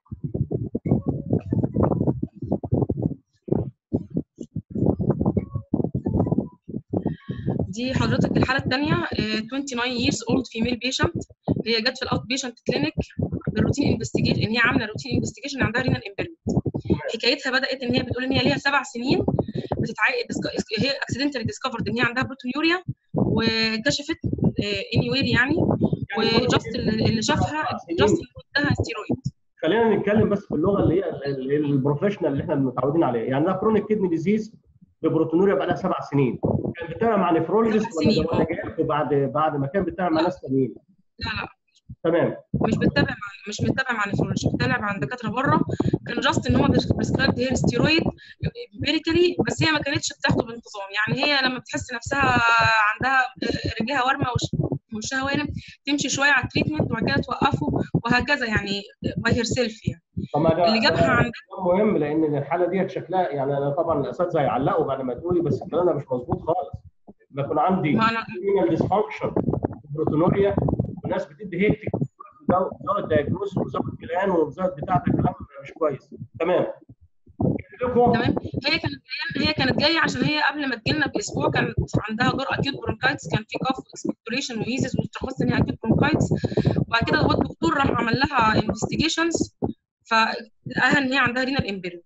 دي حضرتك الحاله الثانيه 29 years old female patient هي جت في الاوت بيشنت كلينيك بالروتين انفستيجيشن ان هي عامله روتين انفستيجيشن عندها رينال امبيرمنت حكايتها بدات ان هي بتقول ان هي ليها سبع سنين بتتعايق هي اكسيدنتالي ديسكفرد ان هي عندها بروتونيوريا وكشفت اني وير يعني وجاست اللي شافها جاست اداها ستيرويد خلينا نتكلم بس باللغه اللي هي ال- ال- البروفيشنال اللي احنا متعودين عليه يعني ده كرونيك كيدني ديزيز ببروتونوريا بقى لها سبع سنين كانت بتتابع مع نفرولوجيست سبع سنين، ولا ولا جايه بعد بعد ما كانت بتتابع مع ناس تانيين لا لا تمام مش بتتابع مع مش متابع مع نفرولوجي متابع مع دكاتره بره كان جاست ان هو بريسكرايبد هير ستيرويد امبيريكالي بس هي ما كانتش بتاخده بانتظام يعني هي لما بتحس نفسها عندها رجلها ورمه وش- وشها وارم تمشي شويه على التريتمنت وبعد كده توقفه وهكذا يعني باي هير سيلف يعني طب ما ده اللي جابها ده عندنا مهم لان الحاله ديت شكلها يعني انا طبعا الاساتذه هيعلقوا بعد ما تقولي بس الكلام ده مش مظبوط خالص بكون عندي ما انا ديسفانكشن بروتونوريا والناس بتدي هيكتك زود دايجنوز وزود بلان وزود بتاع ده كلام مش كويس تمام لكم تمام هي كانت جايه هي كانت جايه عشان هي قبل ما تجيلنا باسبوع كان عندها جرأة اكيوت برونكايتس كان في كاف اكسبكتوريشن وميزز واشتخصت ان هي اكيوت برونكايتس وبعد كده هو الدكتور راح عمل لها انفستيجيشنز فلقاها ان هي عندها رينال امبيرمنت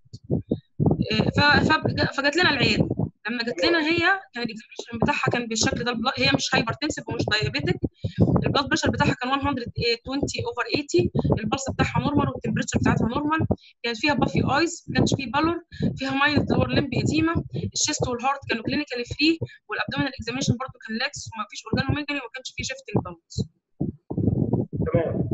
فجات لنا العياده لما جات لنا هي كان الاكزامينشن بتاعها كان بالشكل ده البلا- هي مش هايبرتنسيف ومش دايابيتك البلاد بريشر بتاعها كان 120 اوفر 80 البلس بتاعها نورمال والتمبريتشر بتاعتها نورمال كانت فيها بافي ايز ما كانش فيه بالور فيها مايلد لور لمب اديما الشيست والهارت كانوا كلينيكالي فري والابدومينال اكزامينشن برضه كان لاكس وما فيش اورجانوميجالي وما كانش فيه شيفتنج بالانس تمام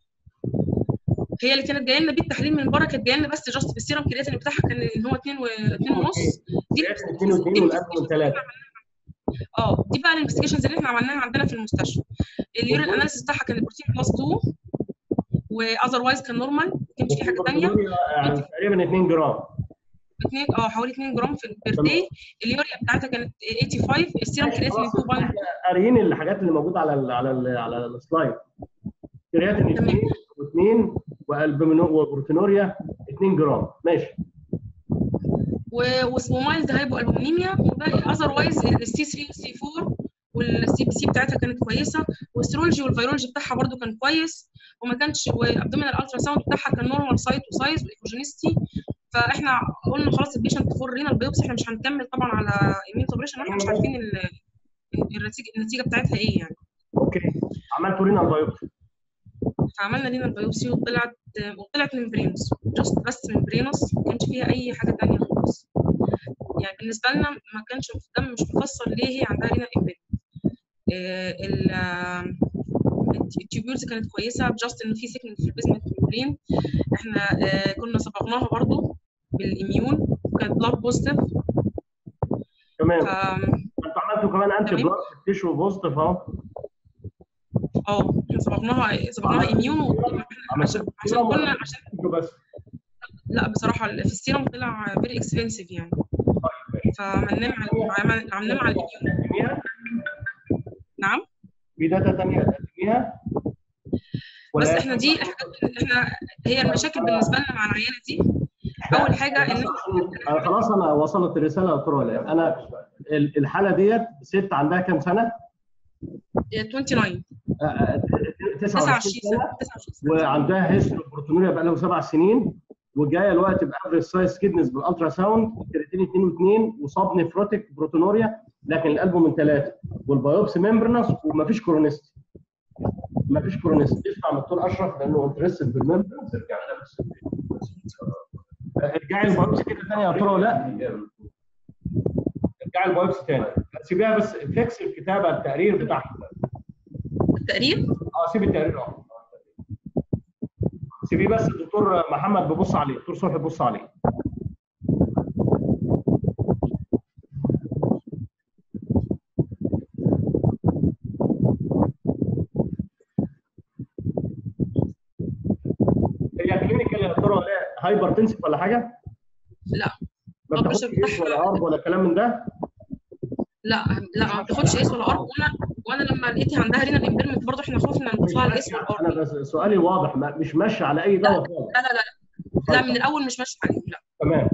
هي اللي كانت جايه لنا بيه التحليل من بره كانت جايه لنا بس جاست بالسيرم كرياتين بتاعها كان اللي هو 2 و 2 ونص دي كرياتين 2 و2 والقلب من 3 اه دي بقى الانفستيجيشنز اللي احنا عملناها عندنا في المستشفى اليورين اناليسيس بتاعها كان البروتين كلاس 2 واذروايز كان نورمال ما كانش في حاجه ثانيه يعني تقريبا 2 جرام اثنين اه حوالي 2 جرام في البير داي اليوريا بتاعتها كانت 85 السيرم كرياتين 2 بوينت قاريين الحاجات اللي موجوده على ال على ال على السلايد كرياتين 2 و2 والبومينو وبروتينوريا 2 جرام ماشي ومايلد هايبو البومينيميا وباقي اذروايز السي 3 والسي 4 والسي بي سي بتاعتها كانت كويسه والسترولوجي والفيرولوجي بتاعها برده كان كويس وما كانش وابدومينال الترا ساوند بتاعها كان نورمال سايت وسايز وايكوجينيستي فاحنا قلنا خلاص البيشنت فور رينال بيوبسي احنا مش هنكمل طبعا على ايمين اوبريشن احنا مش عارفين ال- النتيجه النتيجه بتاعتها ايه يعني اوكي عملتوا رينال بايوبسي فعملنا رينال بايوبسي وطلعت وطلعت ممبرينوس جاست بس ممبرينوس ما كانش فيها اي حاجه ثانيه خالص يعني بالنسبه لنا ما كانش الدم مش مفسر ليه هي عندها رينال امبيرمنت التيوبولز كانت كويسه جاست ان في سيكنس في البيزمنت ممبرين احنا آه، كنا صبغناها برضو بالاميون كانت بلاد بوزيتيف تمام ف انتوا عملتوا كمان انتي تمام. بلاد تيشو بوزيتيف اهو اه احنا صبغناها صبغناها اميون عشان عشان عشان قلنا عشان انتوا بس لا بصراحه في السيرم طلع فيري اكسبنسيف يعني طيب ماشي فعملناه على عمل- عملناه على الاميون تقدميها نعم في داتا ثانيه تقدميها بس احنا دي الحاجات احنا هي المشاكل بالنسبه لنا مع العيانه دي اول حاجه ان أنا خلاص انا وصلت الرساله يا دكتور ولاء انا ال- الحاله ديت ست عندها كام سنه؟ 29 آه، آه، 29 29 سنه سنه 29 سنه وعندها هيستوري بروتونوريا بقى لها سبع سنين وجايه الوقت بافريج سايز كيدنس بالالترا ساوند كرياتين 2 و2 وصاب نفروتيك بروتونوريا لكن القلب من ثلاثه والبيوبسي ممبرنس ومفيش كورونيستي مفيش كورونيستي اسمع من الدكتور اشرف لانه انترستد بالممبرنس ارجع لنا بس آه، ارجعي البيوبسي كده ثانيه يا دكتور ولا ارجعي البيوبسي ثاني سيبيها بس فيكس الكتابه التقرير بتاعها التقريب اه سيب التقرير اه سيبيه بس الدكتور محمد بيبص عليه الدكتور صبحي بيبص عليه هي كلينيكال يا دكتور ولا هايبر تنسف ولا حاجه؟ لا ما طب بتاخدش مش جيش ولا ارض ولا كلام من ده؟ لا لا ما بتاخدش ايس ولا ارض وانا وانا لما لقيتها عندها رينال امبيرمنت برضه احنا خفنا نضيف لها الايس والارض انا بس سؤالي واضح ما- مش ماشي على اي دواء خالص لا لا لا لا من الاول مش ماشي عليه لا تمام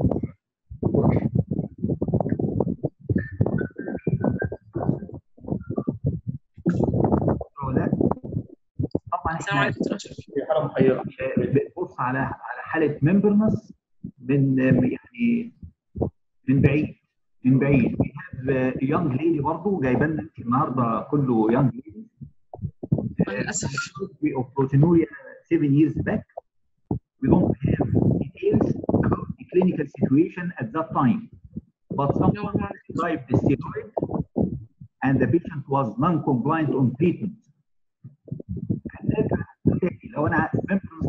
ولا طبعا السلام احنا عليكم ورحمه الله في حاله محيره بنبص على على حاله ممبرنس من يعني من بعيد من بعيد we have يونج ليدي برضه جايبه لنا النهارده كله يونج ليدي للاسف of proteinuria seven years back we don't have details about the clinical situation at that time but someone prescribed the steroid and the patient was non-compliant on treatment. And then, لو انا members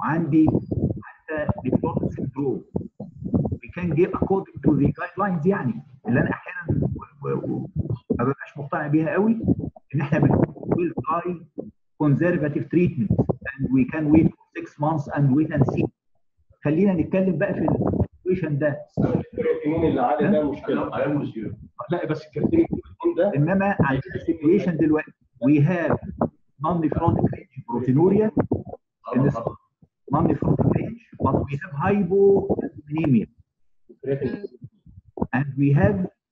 عندي حتى ديفلوبمنت سندروم we can give according to the guidelines يعني اللي انا احيانا و- و- و- ما ببقاش مقتنع بيها قوي ان احنا بنقول will try conservative treatment and we can wait for six months and wait and see خلينا نتكلم بقى في السيتويشن ده الكرياتينين اللي عالي ده مشكله I am with you. لا بس الكرياتينين ده انما عندنا سيتويشن دلوقتي we have non-nephrotic range proteinuria in this non-nephrotic range but we have hypoalbuminemia الكرياتين and we have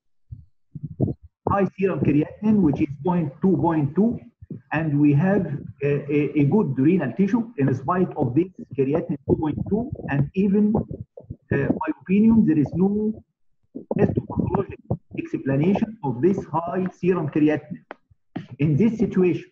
high serum creatinine, which is 0.2.2, and we have a, a, a good renal tissue in spite of this creatinine 2.2, and even, uh, my opinion, there is no histopathologic explanation of this high serum creatinine. In this situation,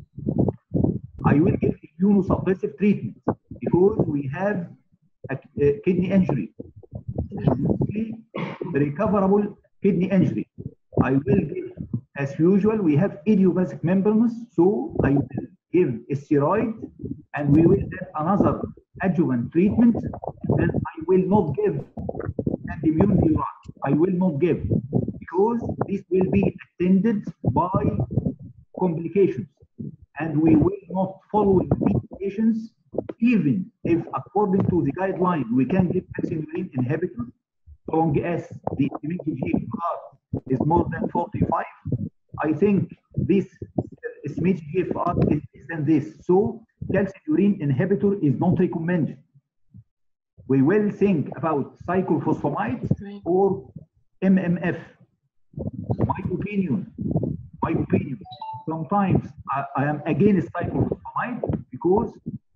I will give immunosuppressive treatment because we have a, a kidney injury, mostly recoverable kidney injury. I will give, as usual, we have idiopathic membranous, so I will give a steroid and we will have another adjuvant treatment and I will not give an immune neuron. I will not give because this will be attended by complications and we will not follow these patients even if according to the guideline we can give hexanurin inhibitor so long as the estimated GFR is more than 45 I think this estimated GFR is less than this so calcium inhibitor is not recommended we will think about cyclophosphamide or MMF my opinion my opinion sometimes I, I am against cyclophosphamide because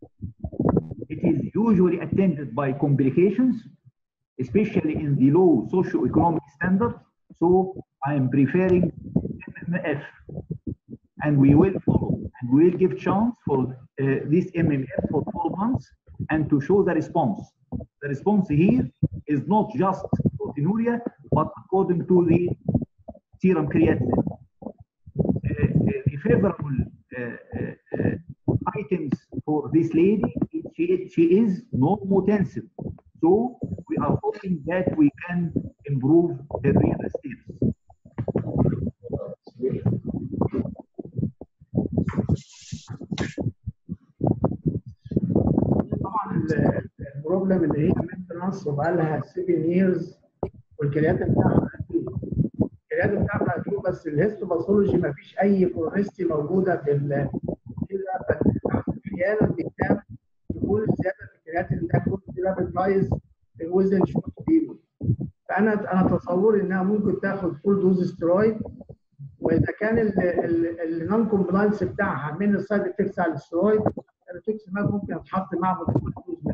it is usually attended by complications, especially in the low socioeconomic standards. So I am preferring MMF, and we will follow and we will give chance for uh, this MMF for four months and to show the response. The response here is not just proteinuria, but according to the serum creatinine. Uh, uh, the favorable uh, uh, uh, items for this lady, she, she is normotensive. So we are hoping that we can improve her renal status. طبعا ال- البروبلم اللي هي مينتنس وبقى لها 7 years والكرياتين بتاعها اكيد الكرياتين بتاعها اكيد بس الهيستوباثولوجي ما فيش اي كورنستي موجوده في ال كده احيانا بيتم يكون زياده في الكرياتين ده كنت رابيدلايز الوزن شوت بيبل فانا انا تصوري انها ممكن تاخد فول دوز سترويد واذا كان النون كومبلاينس بتاعها من السايد افكتس على السترويد الريتوكسيماب ممكن يتحط مع موديفايد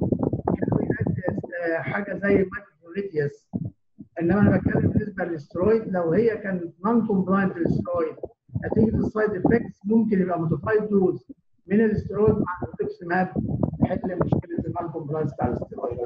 حاجه زي المايكروفوريتياس انما انا بتكلم بالنسبه للسترويد لو هي كانت نون كومبلاينت للسترويد نتيجه السايد افكتس ممكن يبقى موديفايد دوز من الاسترويد مع الريتوكسيماب تحل مشكله النون كومبلاينس بتاع الاسترويد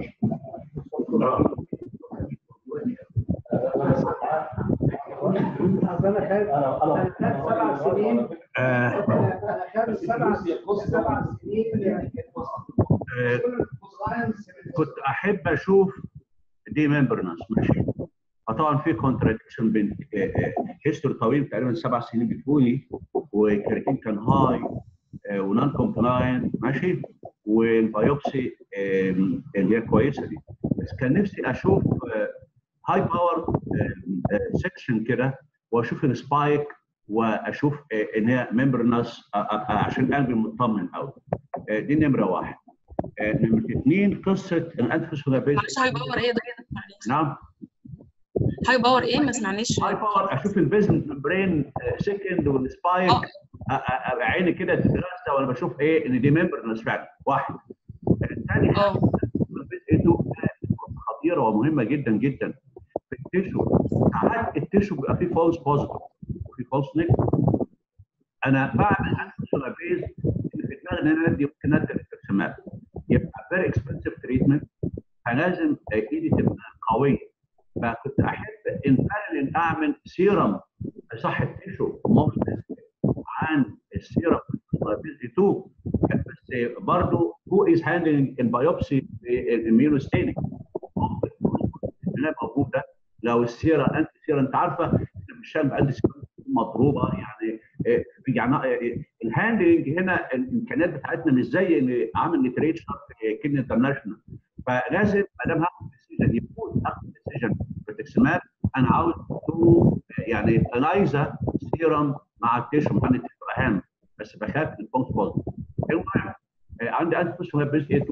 أصل انا خايف انا انا خايف سبع سنين آه، انا خايف سبع سبع سنين يعني آه، كنت احب اشوف دي ممبرنس ماشي فطبعا في كونتراديكشن بين هيستوري طويل تقريبا سبع سنين بتقولي وكرياتين كان هاي ونون كومبلاين ماشي والبيوبسي آم، اللي هي كويسه دي بس كان نفسي اشوف هاي باور سكشن كده واشوف السبايك واشوف آه، ان هي ممبرنس عشان قلبي مطمن قوي دي نمره واحد آه، نمره اثنين قصه الانفسولابيز معلش هاي باور ايه ده معلش نعم هاي باور ايه ما سمعناش هاي باور اشوف البيزنس ممبرين سكند والسبايك اه ابقى عيني كده تتغذى وانا بشوف ايه ان دي ممبرنس فعلا واحد ثاني حاجه اه انه خطيره ومهمه جدا جدا في التيشو ساعات التيشو بيبقى فيه فولس بوزيتيف وفي فولس نيجاتيف انا بعمل انفسولابيز اللي في دماغي ان انا ادي ممكن ادي الارتسامات يبقى فيري اكسبنسيف تريتمنت فلازم ايدي تبقى قويه فكنت احب ان فعلا اعمل سيرم صح التيشو مختلف عن السيرم بي 2 بس برضه who is handling البيوبسي الميونوستينيك اللي موجوده لو السيره انت سيره انت عارفه احنا بنشتغل عندي سيره مضروبه يعني آه، يعني آه، الهاندلنج هنا الامكانيات بتاعتنا مش زي اللي عامل ليتريتشر في كينيا انترناشونال فلازم ما دام هاخد ديسيجن يكون اخد ديسيجن بروتكسماب انا عاوز تو يعني الايزا سيرم مع التيشو مع التيشو اهم بس بخاف من البونكس بوزيتيف المهم آه، عندي انتي فوسفوليبيد بيز اي 2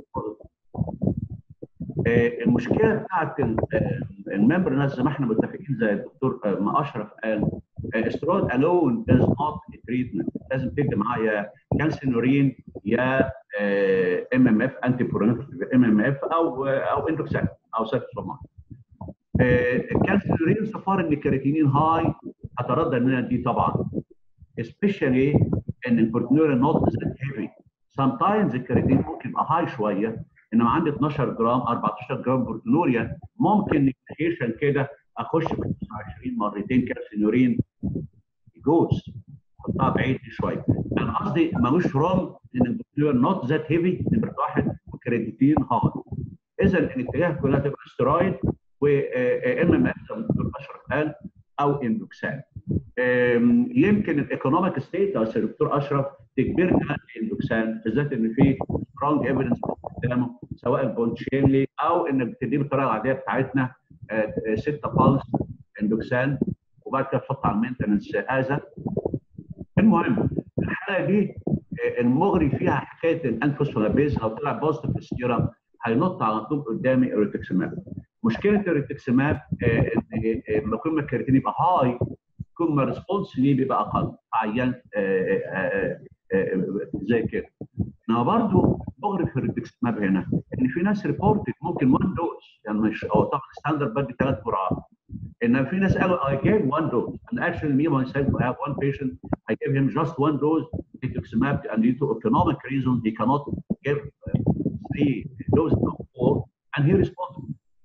آه، المشكله بتاعت الممبرنس زي ما احنا متفقين زي الدكتور آه، ما اشرف قال استرود الون از نوت تريتمنت لازم تدي معايا كالسينورين يا ام ام اف انتي برونيتيف ام ام اف او آه، او اندوكسان او سيتوسومات الكالسينورين سفار ان الكرياتينين هاي هتردد منها دي طبعا especially ان البروتينورين نوت ذات هيفي sometimes الكرياتين ممكن يبقى هاي شويه انما عندي 12 جرام 14 جرام بروتينوريا ممكن نيكيشن كده اخش في 29 مرتين كالسينورين يجوز احطها بعيد شويه انا قصدي ملوش رول ان البروتينوريا نوت ذات هيفي نمره واحد وكرياتين هاي اذا الاتجاه كلها تبقى سترويد و ام ام اف زي ما الدكتور اشرف قال او اندوكسان أم، يمكن الايكونوميك ستيتس يا دكتور اشرف تجبرنا الاندوكسان بالذات ان في سترونج ايفيدنس قدامه سواء البونشينلي او انك بتديه بالطريقه العاديه بتاعتنا 6 بالس اندوكسان وبعد كده تحط على المينتنس هذا المهم الحاله دي آه، المغري فيها حكايه الانفوسفولابيز لو طلع بوزيتيف في السيرم هينط على طول قدامي الريتكسماب مشكله الريتكسماب آه، ان آه، لما يكون الكرياتين يبقى هاي يكون ما ريسبونس ليه بيبقى اقل عيان آه، آه، آه، زي كده انا برضو بغرب في الريتكسماب هنا ان في ناس ريبورتد ممكن 1 دوز يعني مش هو طبعا ستاندرد بدي ثلاث جرعات ان في ناس قالوا I gave one dose and actually me myself I have one patient I gave him just one dose rituximab and due to economic reasons he cannot give uh, three doses of four and he responded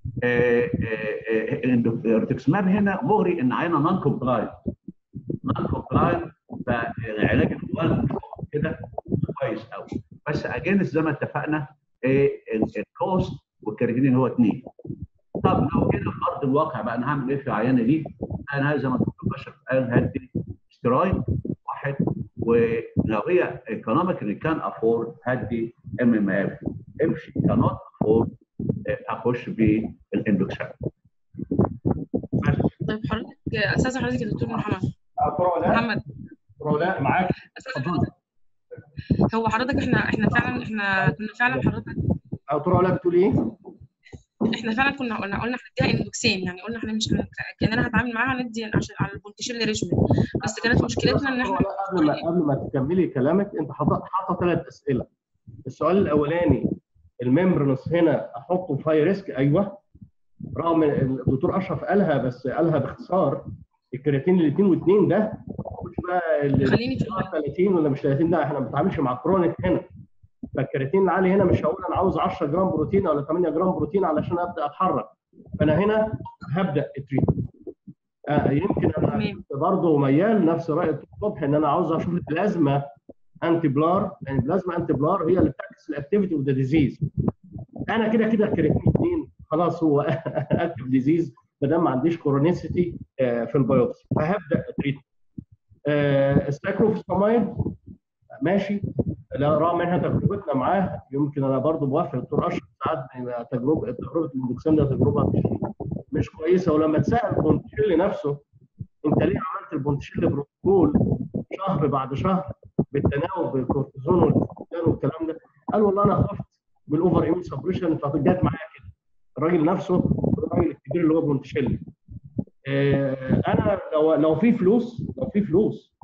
الريتكسماب هنا مغري ان عينه نون كومبلاينت نون كومبلاينت فالعلاج الاول كده كويس قوي بس اجين زي ما اتفقنا الكوست والكرياتين هو اثنين طب لو كده في ارض الواقع بقى انا هعمل ايه في العيانه دي؟ انا زي ما الدكتور بشر قال هدي ستيرويد واحد ولو هي ايكونوميكلي كان افورد هدي ام ام اف امشي كانوت افورد اخش بالاندوكسان بس طيب حضرتك استاذ حضرتك يا دكتور محمد دكتور ولاء محمد دكتور ولاء معاك استاذ حضرتك هو حضرتك احنا احنا فعلا احنا كنا فعلا حضرتك دكتور ولاء بتقول ايه؟ احنا فعلا كنا قلنا قلنا هنديها اندوكسين يعني قلنا احنا مش هن- كاننا هنتعامل معاها ندي عشان على البونتيشيل ريجيمنت بس كانت مشكلتنا ان احنا دكتور ولاء، قبل ما قبل ما تكملي كلامك انت حاطط حاطه ثلاث اسئله السؤال الاولاني الممبرنس هنا احطه في هاي ريسك ايوه رغم إن الدكتور اشرف قالها بس قالها باختصار الكرياتين ال 2 و2 ده مش بقى ال خليني في 30 ولا مش 30 ده احنا ما بنتعاملش مع كرونيك هنا فالكرياتين العالي هنا مش هقول انا عاوز 10 جرام بروتين ولا 8 جرام بروتين علشان ابدا اتحرك فانا هنا هبدا التريتمنت آه يمكن انا تمام. كنت برضه ميال نفس راي الدكتور صبحي ان انا عاوز اشوف البلازما انتي بلار يعني البلازما انتي بلار هي اللي بتعكس الاكتيفيتي اوف ذا ديزيز انا كده كده الكرياتين 2 خلاص هو اكتف ديزيز ما دام ما عنديش كورونيسيتي في البيوبسي فهبدا اتريتمنت السايكلوفوسفامايد ماشي لا رغم ان احنا تجربتنا معاه يمكن انا برضو موافق الدكتور اشرف ساعات بيبقى تجربه تجربه الاندوكسين ده تجربه مش مش كويسه ولما تسال البونتشيل نفسه انت ليه عملت البونتشيل بروتوكول شهر بعد شهر بالتناوب بالكورتيزون والكورتيزون والكلام ده قال والله انا خفت بالاوفر ايمون سبريشن فجت معايا كده الراجل نفسه الراجل الكبير اللي هو بونتشيل آه، انا لو لو في فلوس لو في فلوس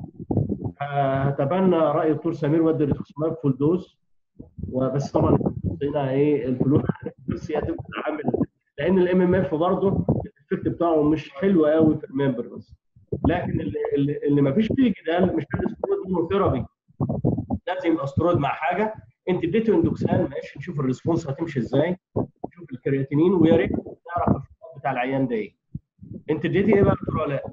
هتبنى راي الدكتور سمير ودي الريتوكسماب فول دوز وبس طبعا هنا ايه الفلوس بس هي تبقى عامل لان الام ام اف برضه الافكت بتاعه مش حلو قوي في الممبر بس لكن اللي, اللي, اللي ما فيش فيه جدال مش الاسترويد مونوثيرابي لازم يبقى استرويد مع حاجه انت اديته اندوكسان ماشي نشوف الريسبونس هتمشي ازاي نشوف الكرياتينين ويا ريت نعرف الفرق بتاع العيان ده ايه انت اديتي ايه بقى يا دكتور ولاء؟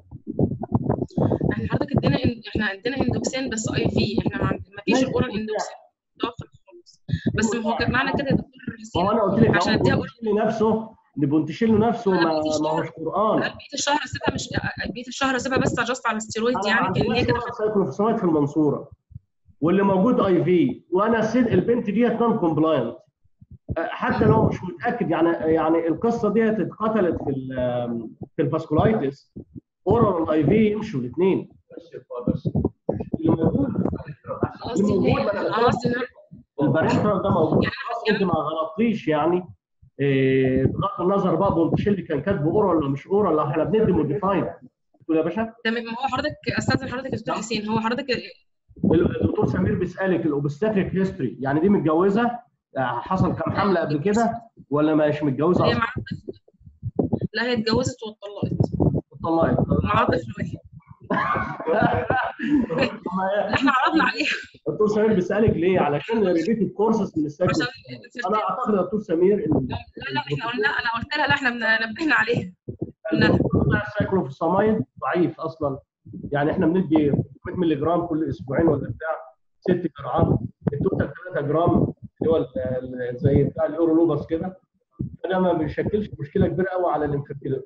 احنا حضرتك ادينا احنا ادينا اندوكسين بس اي في احنا ما عند- ما فيش ماشي. اورال اندوكسين ضعف خالص بس ما هو كان معنى كده يا دكتور ما هو حسين انا قلت لك عشان هو اديها بونتشيلي نفسه بونتشيلي نفسه أنا ما, بقيت ما الشهر- هوش قران بقيت الشهر اسيبها مش بقيت الشهر اسيبها بس اجست على الستيرويد انا يعني كان هي كده سايكلوفوسفامايد في المنصوره واللي موجود اي في وانا سيد البنت ديت نون كومبلاينت حتى لو مش متاكد يعني يعني القصه ديت اتقتلت في ال- في الفاسكولايتس اورال والاي في يمشوا الاثنين بس بس اللي موجود قصدي ان هي انا قصدي ان أنا- البارنترال ده موجود يعني خلاص انت ما غلطتيش يعني إيه، بغض النظر بقى بونتشيلي كان كاتبه اورال ولا مش اورال احنا بندي موديفايد تقول يا باشا تمام ما هو حضرتك استاذن حضرتك يا دكتور حسين هو حضرتك الدكتور سمير بيسالك الاوبستاتريك هيستوري يعني دي متجوزه آه، حصل كام حمله قبل كده ولا مش متجوزه هي اصلا معاها طفل لا هي اتجوزت واتطلقت اتطلقت معاها طفل واحد احنا عرضنا عليها الدكتور سمير بيسالك ليه علشان ريبيتد كورسز من السايكل عشان انا اعتقد يا دكتور سمير ان لا لا احنا قلنا انا قلت لها لا احنا بن- نبهنا عليها قلنا السايكلوفوسامايد ضعيف اصلا يعني احنا بندي 100 مللي جرام كل اسبوعين ولا بتاع ست جرعات التوتال 3 جرام اللي هو ال- ال- زي بتاع الاورولوباس كده فده ما بيشكلش مشكله كبيره قوي على الانفيرتيليتي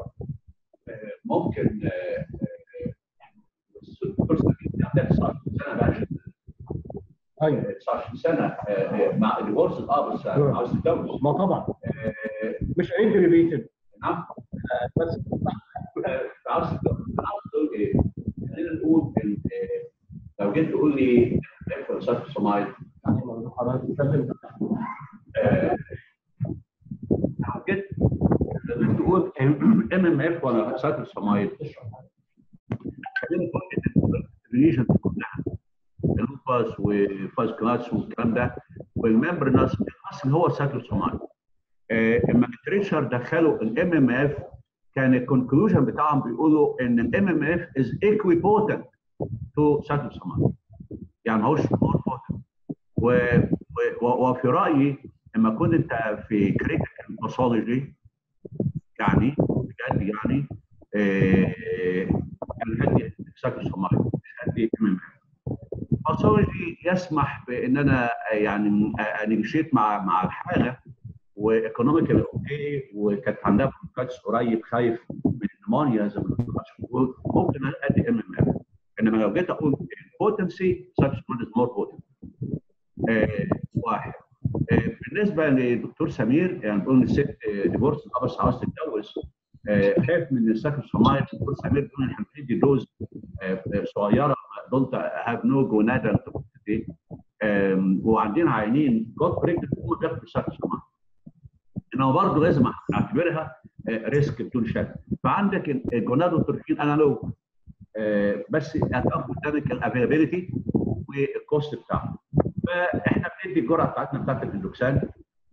ممكن آه، آه، الدكتور سمير عندها 19 سنه بقى ايوه 19 سنه آه، آه، مع ديفورس اه بس عاوز تتجوز ما طبعا آه، مش عيب ريبيتد نعم بس آه، عاوز تتجوز أنا عاوز تقول ايه؟ خلينا نقول إن، آه، لو جيت تقول لي ايه سايكل سمايل حضرتك بتتكلم آه، لو جيت لو جيت تقول ام ام اف ولا سايكل سمايل خلينا نقول ان الريليشن كلها اللوباس وفاز كلاس والكلام ده والممبرنس الاصل هو سايكل سمايل اما ليتريتشر دخلوا الام ام اف كان الكونكلوجن بتاعهم بيقولوا ان الام ام اف از ايكوي بوتنت تو سايكل سمايل يعني ما هوش مور بوتنت وفي رايي لما كنت انت في كريتيكال باثولوجي يعني بجد يعني آه، كان هدي سايكل سمايل مش هدي ام ام اف باثولوجي يسمح بان انا يعني انيجيت مع مع الحاله وايكونوميكال اوكي وكانت عندها برونكايتس قريب خايف من النمونيا زي ما الدكتور أشرف بيقول ممكن ادي ام ام اف انما لو جيت اقول البوتنسي such one is more potent آه، واحد آه، بالنسبه لدكتور سمير يعني بيقول ان الست ديفورس بس عاوز تتجوز آه، خايف من الساكروسومايد دكتور سمير بيقول ان احنا بندي دوز آه، آه، صغيره دونت هاف نو جونادال توكسيتي وعندنا عيانين جوت بريجننت هم بياخدوا الساكروسومايد انما برضه لازم اعتبرها ريسك بدون شك فعندك الجونادوتروفين انالوج آه، بس هتاخد قدامك الافيلابيلتي والكوست بتاعه فاحنا بندي الجرعه بتاعتنا بتاعت الاندوكسان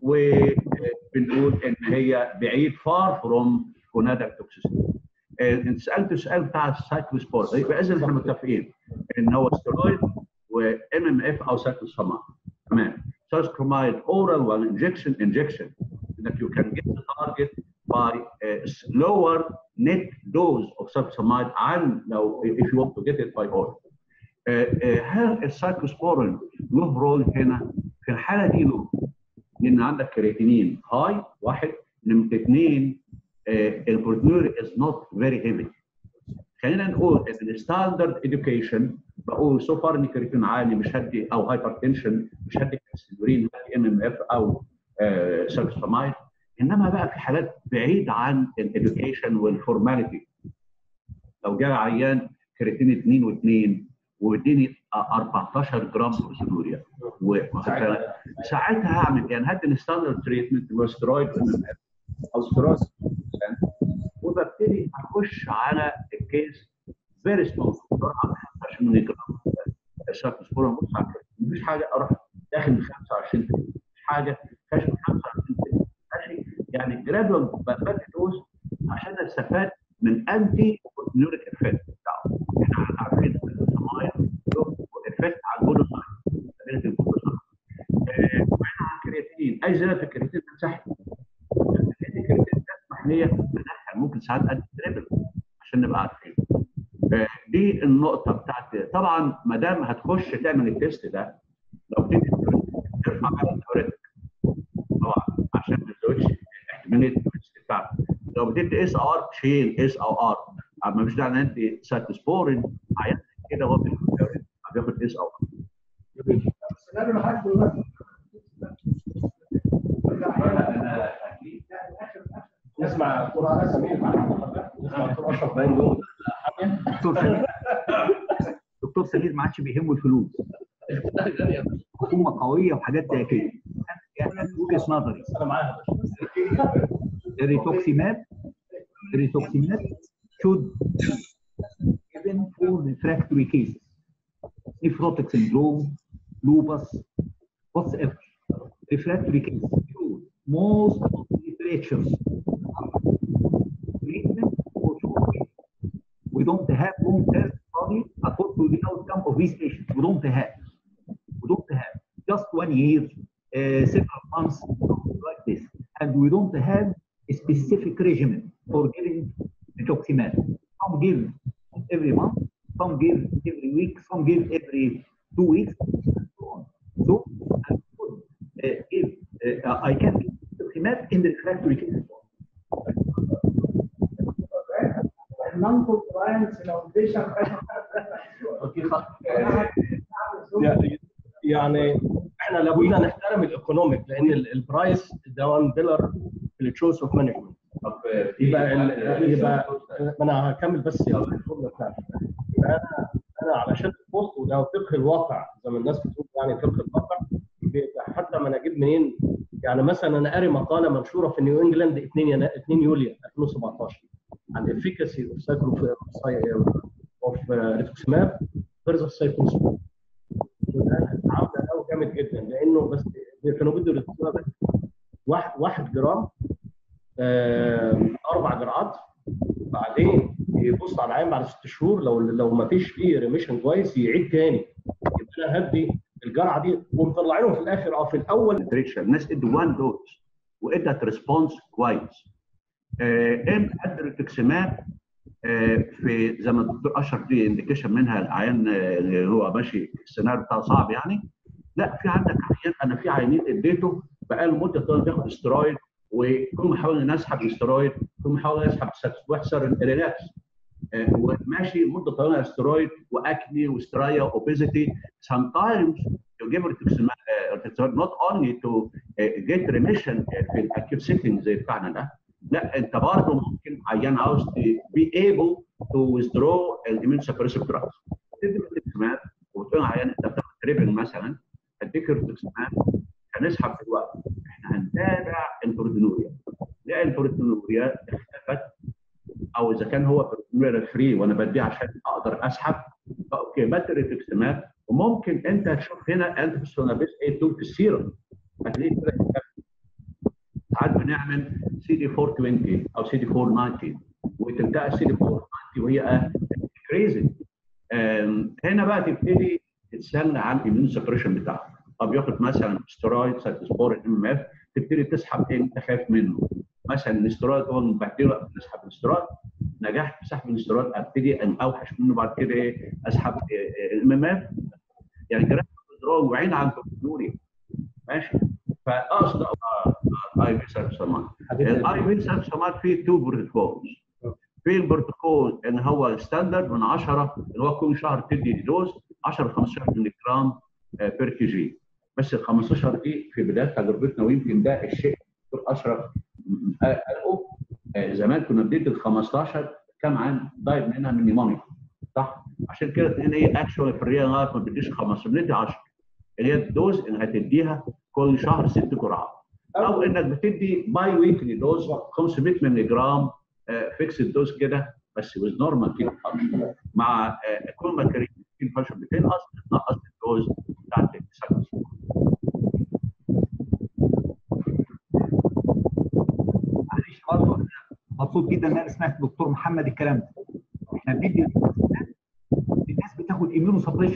وبنقول ان هي بعيد فار فروم جونادال توكسيستي انت سالت السؤال بتاع السايكلوسبور يبقى اذا احنا متفقين ان هو ستيرويد وام ام اف او سايكلوسفامايد تمام سايكلوسفامايد اورال ولا انجكشن انجكشن that you can get the target by a lower net dose of cyclosamide عن لو if you want to get it by oral. Uh, uh, هل السايكلوسبورين له رول هنا؟ في الحاله دي له لان عندك كرياتينين هاي واحد نمرة اثنين البروتينوري از نوت فيري هيفي خلينا نقول ان الستاندرد اديوكيشن بقول سو فار ان الكرياتين عالي مش هدي او هايبر تنشن مش هدي كالسيدورين هدي ام ام اف او سلفسامايد انما بقى في حالات بعيد عن الاديوكيشن والفورماليتي لو جاء عيان كرياتين 2 و2 واديني 14 جرام بروسيدوريا ساعتها هعمل يعني هدي الستاندرد تريتمنت اللي هو سترويد او سترويد وببتدي اخش على الكيس فيري سمول جرعه 25 مللي جرام الساكوسبورا بص على مفيش حاجه اروح داخل من 25 مفيش حاجه كشف 25 ماشي يعني جرادوال بدي دوز عشان استفاد من انتي نيوريك افكت بتاعه احنا عارفين السمايل له افكت على البولوسايت ابيلتي البولوسايت واحنا على الكرياتين اي زياده في الكرياتين تنسحب الكرياتين تسمح ليا ادخل ممكن ساعات قد تريبل عشان نبقى عارفين دي النقطه بتاعت طبعا ما دام هتخش تعمل التيست ده لو بتدي ارفع بقى الدايوريتك طبعا عشان ما تزودش احتماليه بتاعته لو بتدي اس او ار شيل اس او ار اما مش داعي ان انت سايتوسبورين عيان كده هو بياخد دايوريتك بياخد اس او ار السيناريو لحد دلوقتي نسمع دكتور سمير نسمع دكتور اشرف باين يوم دكتور سمير دكتور سمير ما عادش بيهمه الفلوس حكومه قويه وحاجات زي كده يعني وجهه نظري انا معاها الريتوكسيماب الريتوكسيماب should given for refractory cases nephrotic syndrome lupus whatever refractory cases use most of the literatures treatment for short cases. we don't have long-term study according to the outcome of these patients we don't have we don't have just one year uh, several months something like this and we don't have a specific regimen for giving rituximab. Some give every month, some give every week, some give every two weeks, and so on. So I could uh, give, uh, I can give rituximab in the refractory cases. النون كومبلاينس لو البيشنت يعني احنا لابد نحترم الايكونوميك لان ال- البرايس ده وان بيلر في التشويس اوف مانجمنت طب يبقى ال- يبقى ما انا هكمل بس الجمله بتاعتي يبقى انا انا علشان البوست وده فقه الواقع زي ما الناس بتقول يعني فقه الواقع بيبقى حتى ما انا اجيب منين يعني مثلا انا قاري مقاله منشوره في نيو انجلاند 2 ينا- 2 يوليو 2017 عن الافيكاسي اوف سايكلو اوف ريتوكسماب فيرسس سايكلوسبور وده عامله قوي جامد جدا لانه بس كانوا بيدوا ريتوكسماب بس واحد واحد جرام آم، اربع جرعات بعدين يبص على العين بعد ست شهور لو لو ما فيش فيه ريميشن كويس يعيد تاني يبقى انا هدي الجرعه دي ومطلعينهم في الاخر اه في الاول literature الناس ادوا وان دوز وادت ريسبونس كويس آه، ام قد الريتوكسيماب آه، في زي ما الدكتور اشرف دي انديكيشن منها العيان آه، اللي هو ماشي السيناريو بتاعه صعب يعني لا في عندك عيان انا في عيانين اديته بقاله مده طويله بياخد استرويد وكل ما حاول ان اسحب الاسترويد كل ما حاول اسحب ويحصل الريلاكس آه، وماشي مده طويله استرويد واكني وسترايا اوبيزيتي sometimes you give rituximab uh, rituximab not only to uh, get remission uh, في الاكيوت سيتنج زي بتاعنا ده لا انت برضه ممكن عيان عاوز be able to withdraw الاميون سبريسيف دراجز تدي رituximab وتقول عيان انت بتاخد تريبل مثلا اديك رituximab هنسحب دلوقتي احنا هنتابع البروتينوريا لا البروتينوريا اختفت او اذا كان هو بروتينوريا فري وانا بديه عشان اقدر اسحب اوكي بدي ريتوكسيماب وممكن انت تشوف هنا انت بيس اي 2 في السيرم هتلاقيه كده اختفى. ساعات بنعمل سي دي 420 او سي دي 490 وتبدا السي دي 490 وهي كريزي هنا بقى تبتدي تتسلى عن الاميون سبريشن بتاعه طب ياخد مثلا سترويد سايتوسبور ام اف تبتدي تسحب ايه انت خايف منه مثلا الاسترويد هو مبهدله نسحب الاسترويد نجحت في سحب الاسترويد ابتدي ان اوحش منه بعد كده ايه اسحب الام اف يعني جراف الدرون وعين على البكتيريا ماشي فاقصد اي في سلسمات الاي في سلسمات فيه تو بروتوكولز في البروتوكول ان هو ستاندرد من 10 اللي هو كل شهر تدي دوز 10 ل 15 مللي جرام بير كي جي بس ال 15 دي في بدايه تجربتنا ويمكن ده الشيء دكتور اشرف قالوا زمان كنا بندي ال 15 كم عن ضايب منها من نيمونيا صح؟ عشان كده تلاقينا ايه اكشوال في الريال لايف ما بنديش 15 بندي 10 اللي هي الدوز اللي هتديها كل شهر ست جرعات او انك بتدي باي ويكلي دوز 500 مللي جرام فيكس الدوز كده بس ويز نورمال كده مع كل ما كريم فانكشن بتنقص تنقص الدوز بتاعت السكس معلش برضه انا مبسوط جدا ان انا سمعت دكتور محمد الكلام ده احنا بندي الناس بتاخد اميونو سبريشن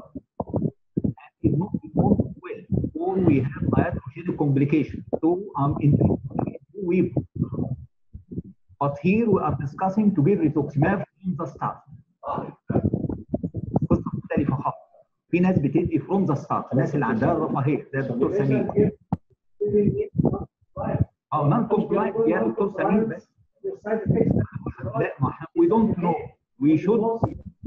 or we have iatrogenic complication. So um, in we but here we are discussing to give rituximab from the start. قصة مختلفة خالص. في ناس بتدي فروم ذا ستارت الناس اللي عندها الرفاهيه ده الدكتور سمير اه نون كومبلاينت يا دكتور سمير بس لا ما احنا وي دونت نو وي شود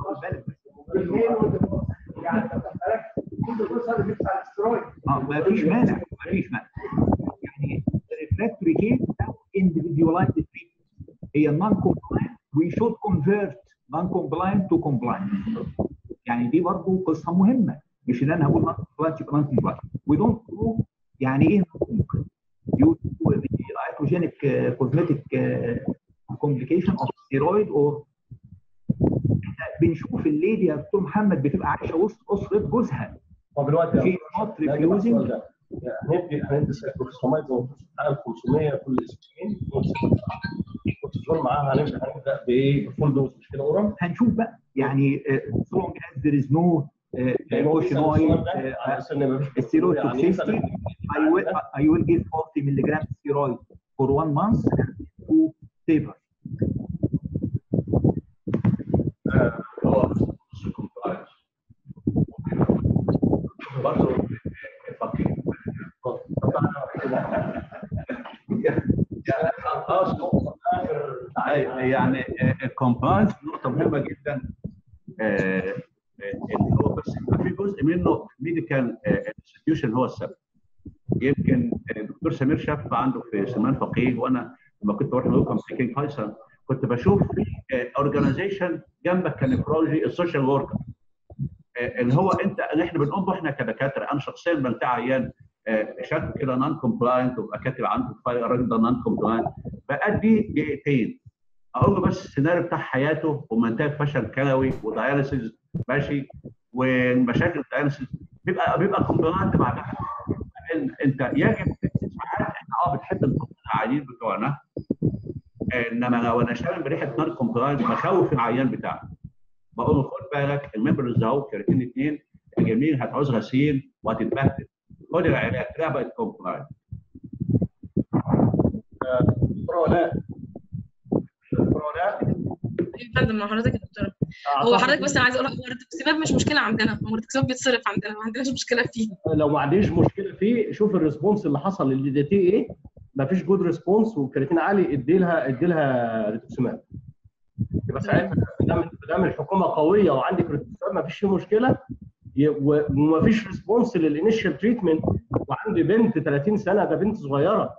يعني انت بالك كل القصه اللي بتدفع الاسترويد اه ما فيش مانع ما فيش مانع يعني الريفراكتوري كيس او individualized treatment هي non compliant we should convert non compliant to compliant يعني دي برضه قصه مهمه مش ان انا هقول non compliant يبقى non compliant we don't know يعني ايه non compliant due to the iatrogenic uh, cosmetic uh, complication of steroid or احنا بنشوف الليدي يا دكتور محمد بتبقى عايشه وسط اسره جوزها طب دلوقتي في not refusing هندي هندي سايكلوكسامايد على 500 كل اسبوعين الكورتيزون معاها هنبدا هنبدا بايه؟ بفول دوز مش كده اورال؟ هنشوف بقى يعني uh, so long as there is no uh, emotional uh, steroid toxicity I will I will give 40 milligram steroid for one month and to taper هو كومبلاينس برضه فقير يعني خلاص يعني الكومبلاينس نقطه مهمه جدا آه، اللي هو بس يبقى في جزء منه ميديكال انستتيوشن هو السبب يمكن الدكتور سمير شاف عنده في سلمان فقيه وانا لما كنت بروح لوكم في كينج فيصل كنت بشوف في اورجانيزيشن جنبك كنفرولوجي السوشيال وركر اللي هو انت اللي احنا بنقوم به احنا كدكاتره انا شخصيا بلتقي عيان آه، شك كده نون كومبلاينت وابقى كاتب عنده فايل الراجل ده نون كومبلاينت بادي دقيقتين اقول له بس السيناريو بتاع حياته ومنتهى فشل كلوي ودياليسيس ماشي والمشاكل الدياليسيس بيبقى بيبقى كومبلاينت بعدها إن- انت يجب ساعات احنا اه بنحب نحط العيانين بتوعنا انما لو انا شامم بريحه نار كومبلاينت بخوف العيان بتاعي بقول له خد بالك الممبرز اهو كرياتين اثنين جميل هتعوز غسيل وهتتبهدل خد العلاج كده بقت كومبلاينت دكتوره ولاء دكتوره ولاء يا فندم مع حضرتك يا دكتوره هو حضرتك بس انا عايزه اقول لك هو الارتكسباب مش مشكله عندنا هو الارتكسباب بيتصرف عندنا ما عندناش مشكله فيه لو ما عنديش مشكله فيه شوف الريسبونس اللي حصل للدي دي تي ايه ما فيش جود ريسبونس والكرياتين عالي ادي لها ادي لها ريتوكسيماب يبقى ساعتها ما دام ما دام الحكومه قويه وعندك ريتوكسيماب ما فيش فيه مشكله ي- و- وما فيش ريسبونس للانيشال تريتمنت وعندي بنت 30 سنه ده بنت صغيره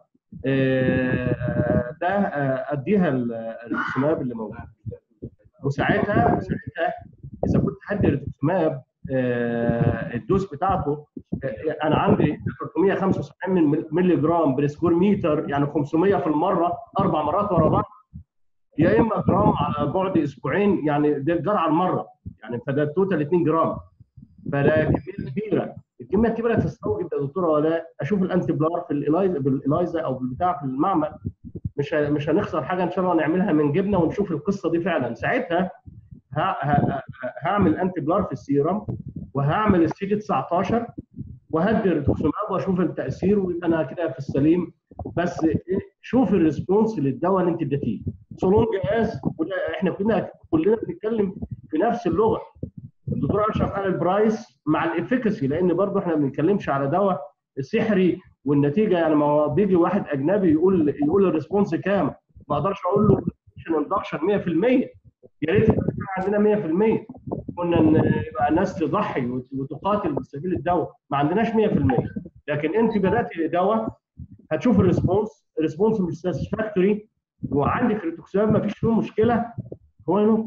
آه، ده آه، اديها ال- الريتوكسيماب اللي موجود وساعتها ساعتها اذا كنت هدي ريتوكسيماب آه، الدوز بتاعته آه، انا عندي 375 مللي جرام بريسكور متر يعني 500 في المره اربع مرات ورا بعض يا اما جرام على بعد اسبوعين يعني ده الجرعه المره يعني فده التوتال 2 جرام فده كميه كبيره الكميه الكبيره تستوجب يا دكتوره ولا اشوف الانتي بلار في الالايزا بالالايزا او بالبتاع في المعمل مش ه- مش هنخسر حاجه ان شاء الله نعملها من جبنه ونشوف القصه دي فعلا ساعتها ه- ه- ه- هعمل انتي بلار في السيرم وهعمل السي دي 19 وهدي الريتوكسيماب واشوف التاثير ويبقى انا كده في السليم بس إيه، شوف الريسبونس للدواء اللي انت اديتيه سولونج از احنا كنا كلنا بنتكلم في نفس اللغه الدكتور اشرف قال البرايس مع الافكاسي لان برضه احنا ما بنتكلمش على دواء سحري والنتيجه يعني ما هو بيجي واحد اجنبي يقول يقول الريسبونس كام ما اقدرش اقول له اندكشن 100% يا ريت يبقى عندنا 100% كنا ن- يبقى الناس تضحي وت- وتقاتل بسبيل الدواء ما عندناش 100% لكن انت بداتي دواء هتشوف الريسبونس الريسبونس مش ساتسفاكتوري وعندك ريتوكسيماب ما فيش فيه مشكله هو نوت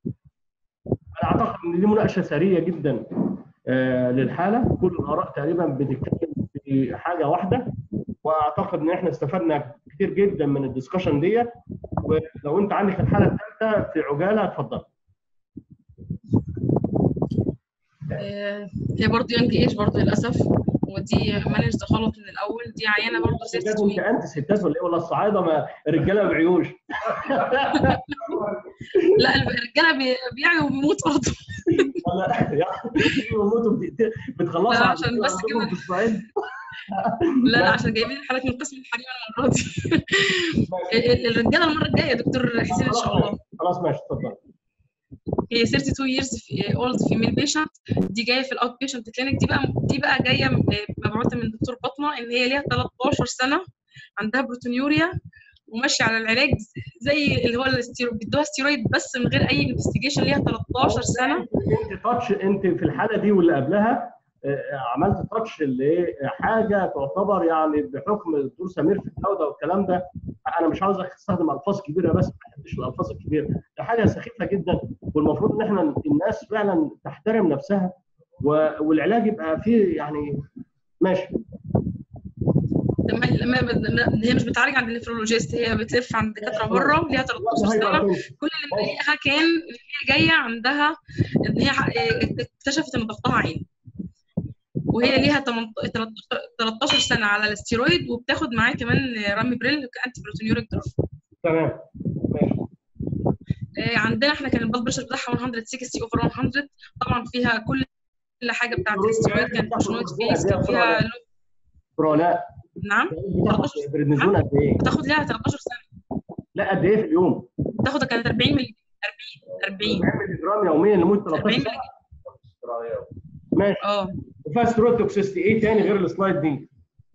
انا اعتقد ان دي مناقشه سريه جدا آه، للحاله كل الاراء تقريبا بتتكلم في حاجه واحده واعتقد ان احنا استفدنا كتير جدا من الدسكشن ديت ولو انت عندك الحاله الثالثه في عجاله اتفضل آه، هي برضه يانج ايج برضه للاسف ودي مانج غلط من الاول دي عيانه برضه ستات سيفت انت انت ستات ولا ايه ولا الصعايده ما الرجاله بعيوش لا الرجاله بي- بيعيوا وبيموت برضه ولا يموتوا بدقيقتين بتخلصوا لا، على عشان بس عندكم كده. في الصعيد لا لا عشان جايبين حالات من قسم الحريم المره دي ال- ال- الرجاله المره الجايه يا دكتور حسين ان شاء الله خلاص ماشي اتفضل هي 32 years اولد فيميل بيشنت دي جايه في الاوت بيشنت كلينيك دي بقى دي بقى جايه م- مبعوثه من دكتور بطنه ان هي ليها 13 سنه عندها بروتونيوريا وماشيه على العلاج زي اللي هو الاستيرويد بيدوها ستيرويد بس من غير اي انفستيجيشن ليها 13 سنه انت تاتش انت في الحاله دي واللي قبلها آه، عملت تاتش اللي ايه حاجه تعتبر يعني بحكم الدكتور سمير في الجوده والكلام ده انا مش عاوز استخدم الفاظ كبيره بس ما بحبش الالفاظ الكبيره ده حاجه سخيفه جدا والمفروض ان احنا الناس فعلا تحترم نفسها و- والعلاج يبقى فيه يعني ماشي لما لما لما- هي مش بتعالج عند النفرولوجيست هي بتلف عند دكاتره بره ليها 13 سنه كل اللي مضايقها كان ان هي جايه عندها ان هي ح- اكتشفت ان ضغطها عالي وهي ليها 18 13 سنه على الاستيرويد وبتاخد معاه كمان رامي بريل كانتي بروتونيوريك دراج تمام ماشي آه، عندنا احنا كان البلد بريشر بتاعها 160 اوفر 100 طبعا فيها كل كل حاجه بتاعت الاستيرويد كان بروشنويد فيس كان فيها لو- بروناء نعم بتاخد بريدنيزون قد ايه؟ بتاخد لها 13 سنه لا قد ايه في اليوم؟ بتاخد كانت 40 ملي 40 40 40 مللي جرام يوميا لمده 40 13 ملي ساعه ماشي اه وفيها سترويد توكسيستي ايه تاني غير السلايد دي؟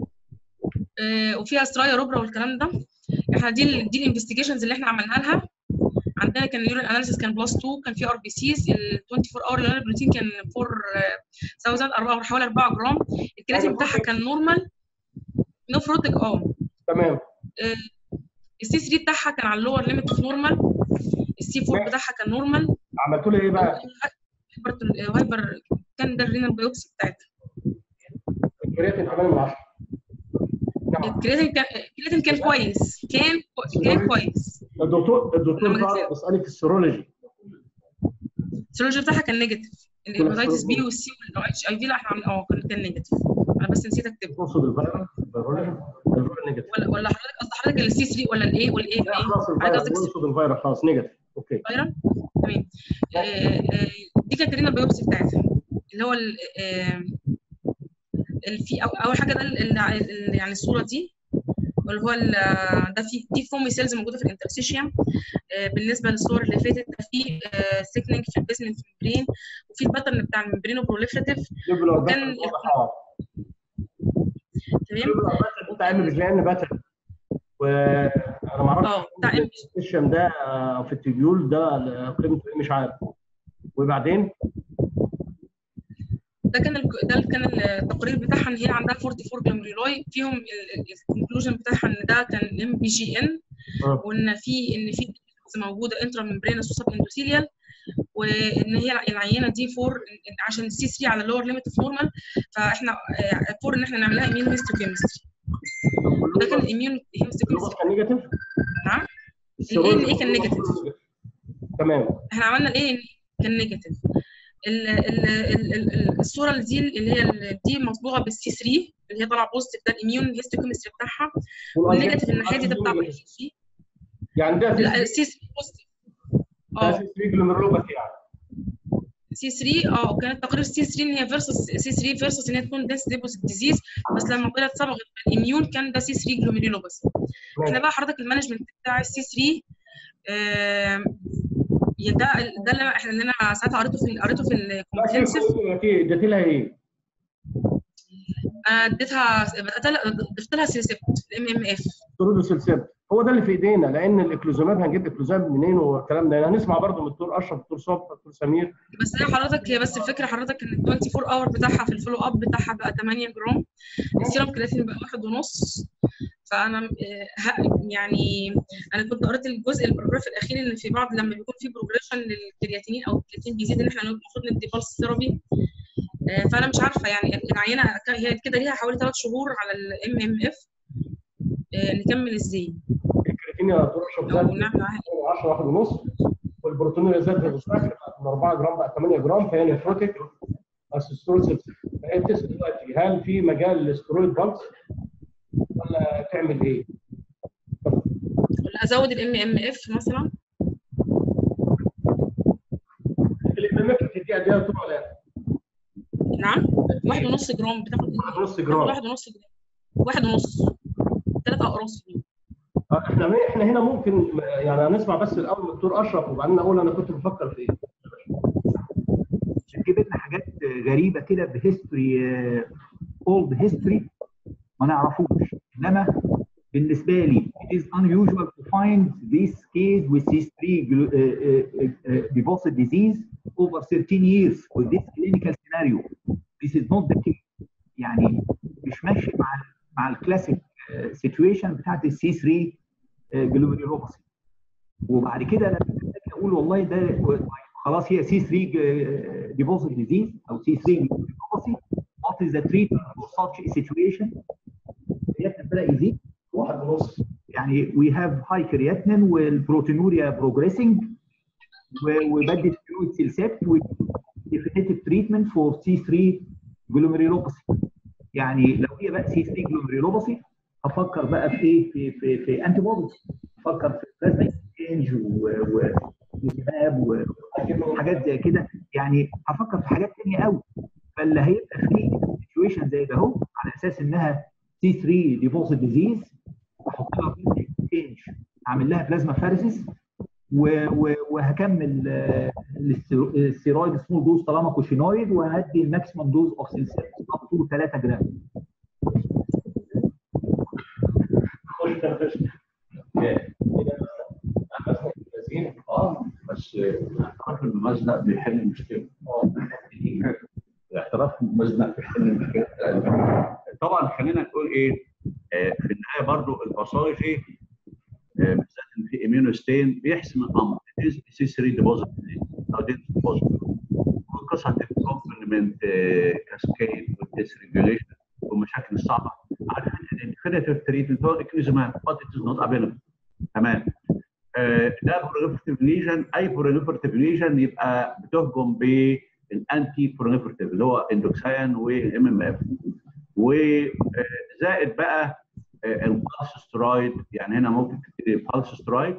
آه، وفيها استرايا روبرا والكلام ده احنا دي ال دي الانفستيجيشنز اللي احنا عملناها لها عندنا كان اليورين اناليسيس كان بلس 2 كان في ار بي سيز ال 24 اور اليورين بروتين كان 4000 4 حوالي 4 جرام الكرياتين بتاعها كان نورمال نو فروتك اه تمام السي 3 بتاعها كان على اللور ليميت اوف نورمال السي 4 بتاعها كان نورمال عملتوا لي ايه بقى؟ هايبر هايبر كان ده الرينال بايوبسي بتاعتها الكرياتين 8 من 10 نعم الكرياتين كان الكرياتين كان كويس كان كان كويس الدكتور الدكتور لما طارق بيسالك السيرولوجي السيرولوجي بتاعها كان نيجاتيف الهيباتيتس بي والسي والاتش اي في لا احنا عاملين اه كان كان نيجاتيف انا بس نسيت اكتبه تقصد الفيروس الفيرولوجي الفيرول نيجاتيف ولا ولا حضرتك قصد حضرتك السي 3 ولا الايه والايه لا خلاص ايه؟ حضرتك الفيروس قصدك تقصد الفيروس خلاص نيجاتيف اوكي فايرال تمام آه، آه، دي كانت الرينال بايوبسي بتاعتها اللي هو ال- آه، ال- في أو- اول حاجه ده ال- ال- ال- يعني الصوره دي اللي هو ال- ده في دي فومي سيلز موجوده في الانترسيشيوم بالنسبه للصور اللي فاتت ده في سيكنينج في البيزمنت ممبرين وفي الباترن بتاع الممبرينو بروليفريتيف ليبلر وكان باترن واضحه تمام ليبلر باترن بتاع ام بي ان باترن وانا ما اعرفش اه بتاع ام السيشن ده آه، في التبيول ده قيمته ايه مش عارف وبعدين ده كان ال- ده كان التقرير بتاعها ان هي عندها 44 جلوميرولاي فيهم الكونكلوجن بتاعها ان ده كان ام بي جي ان آه. وان في ان في موجوده انترا ممبرينس وسب اندوثيليال وان هي العينه دي فور عشان السي 3 على اللور ليميت اوف نورمال فاحنا آه، فور ان احنا نعملها اميون هيستوكيمستري وده كان الاميون هيستوكيمستري كان نيجاتيف نعم السيرولوجي ال A كان نيجاتيف. تمام احنا عملنا الايه كان نيجاتيف ال- ال- ال- ال- ال- الصوره اللي دي اللي هي ال- دي مصبوغه بالسي 3 اللي هي طالعه بوزيتيف ده الاميون هيستوكيمستري بتاعها والنيجاتيف الناحيه دي ده بتاع السي 3 يعني ده لا السي 3 بوزيتيف اه ده جلوميرولوباثي يعني سي 3 اه كانت تقرير سي 3 ان هي فيرسس سي 3 فيرسس ان هي تكون ديس ديبوزيت ديزيز بس لما طلعت صبغت بالاميون كان ده سي 3 جلوميرولوباثي احنا بقى حضرتك المانجمنت بتاع السي 3 آم، يا ده ده اللي أنا- احنا اللي انا ساعتها قريته في قريته في الكومبريهنسيف اديت لها ايه؟ انا اديتها بدأت لها- ضفت لها سيسبت الام ام اف طرود السلسله هو ده اللي في ايدينا لان الاكلوزومات هنجيب اكلوزوم منين والكلام ده هنسمع برضه من الدكتور اشرف الدكتور صبحي الدكتور سمير بس هي حضرتك هي بس الفكره حضرتك ان ال 24 اور بتاعها في الفولو اب بتاعها بقى 8 جرام السيرم كرياتين بقى واحد ونص فانا آه، ه- يعني انا كنت قريت الجزء البروجراف الاخير ان في بعض لما بيكون في بروجريشن للكرياتينين او الكرياتين بيزيد ان احنا المفروض ندي بالس ثيرابي آه، فانا مش عارفه يعني العينه ك- هي كده ليها حوالي ثلاث شهور على الام ام اف نكمل ازاي الكرياتين يا دكتور اشرف او زاد نعمل معاها 10 واحد ونص والبروتين زاد في الغساخ من 4 جرام بقى 8 جرام فهي نيفروتيك بس السترويد سلسله فهي بتسال دلوقتي هل في مجال للسترويد بامبس ولا تعمل ايه؟ ولا ازود الام ام اف مثلا الامامات بتديها دي طول ولا لا؟ نعم واحد ونص جرام بتاخد واحد ونص بتاخد جرام واحد ونص جرام واحد ونص ثلاث اقراص فيه آه، احنا احنا هنا ممكن يعني هنسمع بس الاول من الدكتور اشرف وبعدين اقول انا كنت بفكر في ايه بتجيب لنا حاجات غريبه كده بهيستوري اولد هيستوري ما نعرفوش انما بالنسبه لي it is unusual to find this case with these three uh, uh, uh, deposit disease over 13 years with this clinical scenario. This is not the case. يعني مش ماشي مع ال مع الكلاسيك سيتويشن بتاعت السي 3 جلوميرولوباثي. وبعد كده لما أجي اقول والله ده خلاص هي سي 3 deposit disease او سي 3 جلوميرولوباثي what is the treatment for such a situation؟ الكرياتين بدا يزيد واحد ونص يعني we have high creatinine والبروتينوريا progressing وبدي ستيرويد سيلسات definitive treatment for C3 glomerulopathy يعني لو هي بقى C3 glomerulopathy هفكر بقى في ايه في في في انتي بوديز افكر في بلازما اكسشينج والتهاب وحاجات زي كده يعني هفكر في حاجات ثانيه قوي فاللي هيبقى فيه سيتويشن زي ده اهو على اساس انها سي 3 ديبوزيت ديزيز احط لها بلازما اكسشينج اعمل لها بلازما فارسيس وهكمل الستيرويد سمول دوز طالما كوشينويد وهدي الماكسيمم دوز اوف سيلسيت اب تو 3 جرام خش اه بس الاعتراف الممزق بيحل المشكله الاعتراف الممزق بيحل المشكله طبعا خلينا نقول ايه آه في النهايه برضو الباثولوجي آه بالذات ان في اميونوستين بيحسم الامر سي 3 ديبوزيت او ديت ديبوزيت والقصه الكومبلمنت كاسكيد والديسريجوليشن والمشاكل الصعبه عارف ان الديفينيتيف تريتمنت هو اكنيزمان بس ات از نوت افيلبل تمام آه ده بروليفرتيف ليجن اي بروليفرتيف ليجن يبقى بتهجم بالانتي بروليفرتيف اللي هو اندوكسان والام ام اف وزائد بقى البالس سترويد يعني هنا ممكن تبتدي بالس سترويد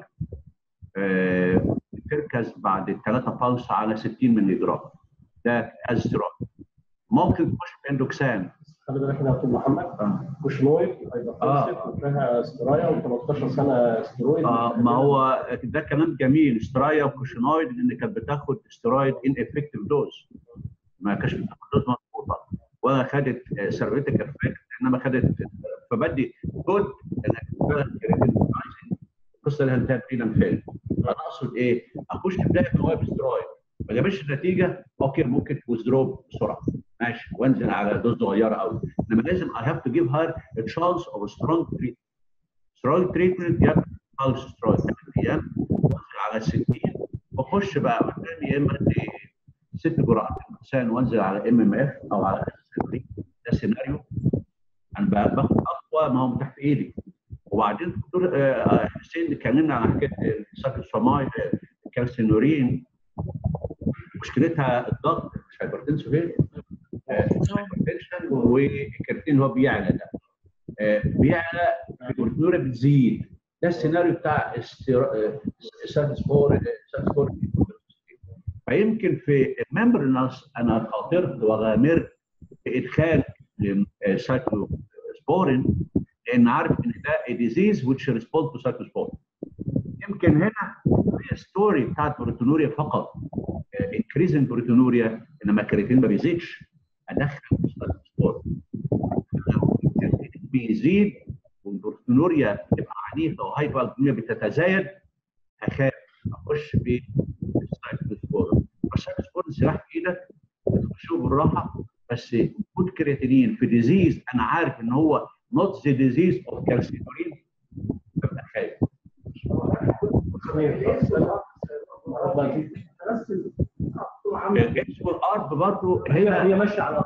تركز بعد الثلاثه بالس على 60 مللي جرام ده از سترويد ممكن تخش باندوكسان خلي بالك هنا يا دكتور محمد كوشنويد آه. فيها استرايا و13 سنه سترويد اه ما هو ده كلام جميل سترايا وكوشنويد لان كانت بتاخد سترويد ان افكتيف دوز ما كانتش بتاخد دوز مظبوطه ولا خدت سيرفيتك افكت انما خدت فبدي جود انك القصه اللي هنتهي فينا فين انا اقصد ايه؟ اخش بدايه ان هو بسترويد ما جابش النتيجه اوكي ممكن ويزدرو بسرعه ماشي وانزل على دوز صغيره قوي انما لازم اي هاف تو جيف هير تشانس اوف سترونج تريتمنت سترونج تريتمنت يا خالص سترويد ايام وانزل على 60 واخش بقى قدامي يا اما ست جرعات انسان وانزل على ام ام اف او على ده سيناريو انا باخد اقوى ما هو تحت ايدي وبعدين دكتور حسين اتكلمنا عن حكايه الساكسفامايد الكالسينورين مشكلتها الضغط مش هايبرتنسو هي والكرتين هو بيعلى ده بيعلى البروتينوريا بتزيد ده السيناريو بتاع الساتسفور الساتسفور فيمكن في الممبرنس انا خاطرت وغامرت بادخال سايكلوسبورين لان عارف ان ده ديزيز which ريسبوند تو سايكلوسبورين يمكن هنا هي ستوري بتاعت بروتونوريا فقط انكريزن بروتونوريا انما الكرياتين ما بيزيدش ادخل سايكلوسبورين بيزيد والبروتونوريا تبقى عنيفه وهايبر بتتزايد هخاف اخش بالسايكلوسبورين السايكلوسبورين سلاح في ايدك بتخشه بالراحه بس وجود كرياتينين في ديزيز انا عارف ان هو نوت ذا ديزيز اوف كالسيتورين ببقى خايف اسمه الارب برضه هي هي ماشيه على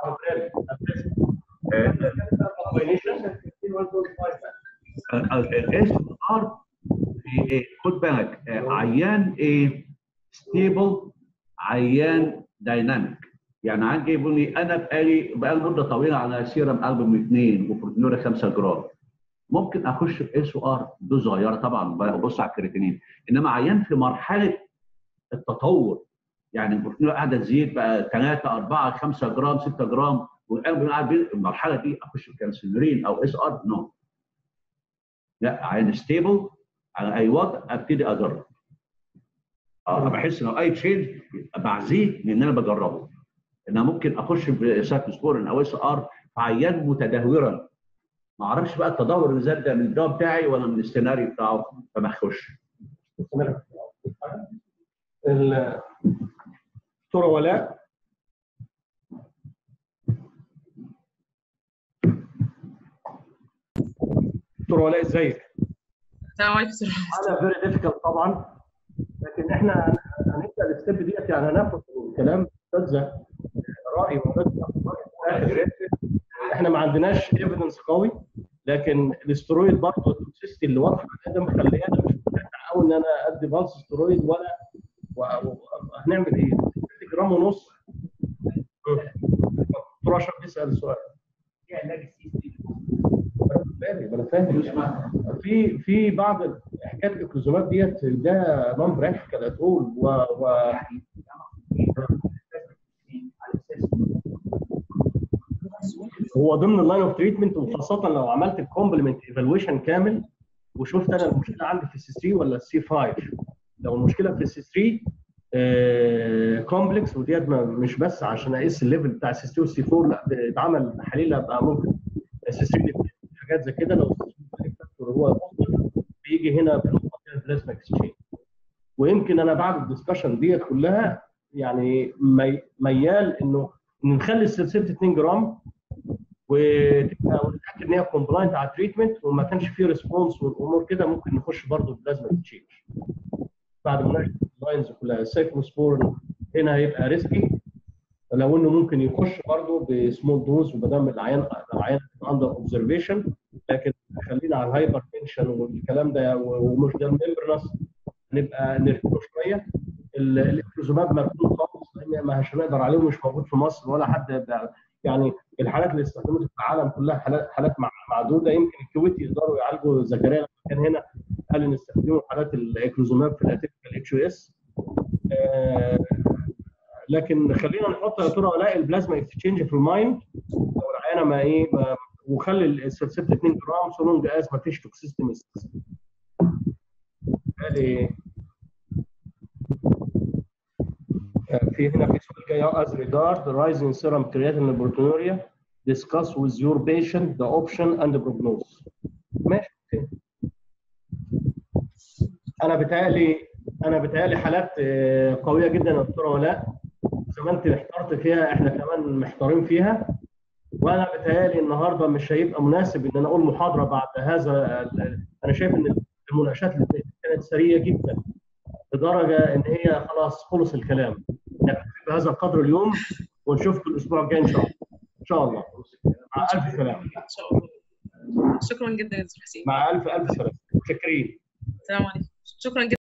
اسم الارب خد بالك عيان ايه ستيبل عيان دايناميك يعني عن جايبوني انا بقالي بقالي مده طويله على سيرم البوم 2 وبروتينوريا 5 جرام ممكن اخش في اس ار دوز صغيره طبعا ببص على الكرياتينين انما عيان في مرحله التطور يعني البروتينوريا قاعده تزيد بقى 3 4 5 جرام 6 جرام والقلب قاعد المرحله دي اخش في كالسينورين او اس ار نو لا عيان ستيبل على اي وضع ابتدي اجرب اه بحس ان اي تشينج بعزيه لان انا بجربه انها ممكن اخش بسايكوسبورين او اس ار في عيان متدهورا ما اعرفش بقى التدهور اللي زاد ده من الدواء بتاعي ولا من السيناريو بتاعه فما اخش ال- دكتوره ولاء دكتوره ولاء ازيك؟ السلام عليكم سر انا فيري ديفيكالت طبعا لكن احنا هنبدا الستيب ديت يعني هناخد كلام استاذه راي وبس احنا ما عندناش ايفيدنس قوي لكن الاسترويد برضه التوكسيستي اللي واضحه ده مخليانا مش مقتنع قوي ان انا ادي بالس استرويد ولا و- و- هنعمل ايه؟ 6 جرام ونص دكتور اشرف بيسال سؤال ايه علاج السي سي انا فاهم في في بعض حكايه الاكلوزومات ديت ده نون براكتيكال ات اول و, و هو ضمن اللاين اوف تريتمنت وخاصه لو عملت الكومبلمنت ايفالويشن كامل وشفت انا المشكله عندي في السي 3 ولا السي 5 لو المشكله في السي 3 كومبلكس وديت ما- مش بس عشان اقيس الليفل بتاع السي 3 والسي 4 لا بيتعمل تحاليل ابقى ممكن السي 3 حاجات زي كده لو الفاكتور هو positive، بيجي هنا في نقطه البلازما اكسشينج ويمكن انا بعد الدسكشن ديت كلها يعني مي- ميال انه نخلي سلسله 2 جرام وتبقى ونتاكد ان هي كومبلاينت على التريتمنت وما كانش فيه ريسبونس والامور كده ممكن نخش برضه بلازما تشينج بعد ما نشوف اللاينز كلها السايكلوسبورين هنا هيبقى ريسكي لو انه ممكن يخش برضه بسمول دوز وما دام العيان العيان اندر اوبزرفيشن لكن خلينا على الهايبر تنشن والكلام ده ومش ده الممبرنس نبقى نركنه شويه ال- الاكلوزوماب مركون خالص لان ما مش هنقدر عليه ومش موجود في مصر ولا حد بقى- يعني الحالات اللي استخدمت في العالم كلها حالات حالات مع- معدوده يمكن الكويت يقدروا يعالجوا زكريا لما كان هنا قال ان استخدموا حالات الاكلوزوماب في الاتيكال اتش اس لكن خلينا نحط يا ترى الاقي البلازما اكسشينج في المايند لو العيانه ما ايه ما وخلي السلسله 2 جرام سو لونج از ما فيش توكسيستي ميسس قال في هنا في سؤال جاي as regard the rising serum creatinine and proteinuria discuss with your patient the option and the prognosis ماشي أوكي. انا بتهيألي انا بتهيألي حالات آه، قويه جدا يا دكتوره ولاء زي ما انت احترت فيها احنا كمان محتارين فيها وانا بتهيألي النهارده مش هيبقى مناسب ان انا اقول محاضره بعد هذا ال- انا شايف ان المناقشات اللي كانت سريعه جدا لدرجه ان هي خلاص خلص الكلام نكتفي بهذا القدر اليوم ونشوفكم الاسبوع الجاي ان شاء الله ان شاء الله مع الف سلامه ان شاء الله شكرا جدا يا دكتور حسين مع الف الف سلامه متشكرين السلام عليكم شكرا جدا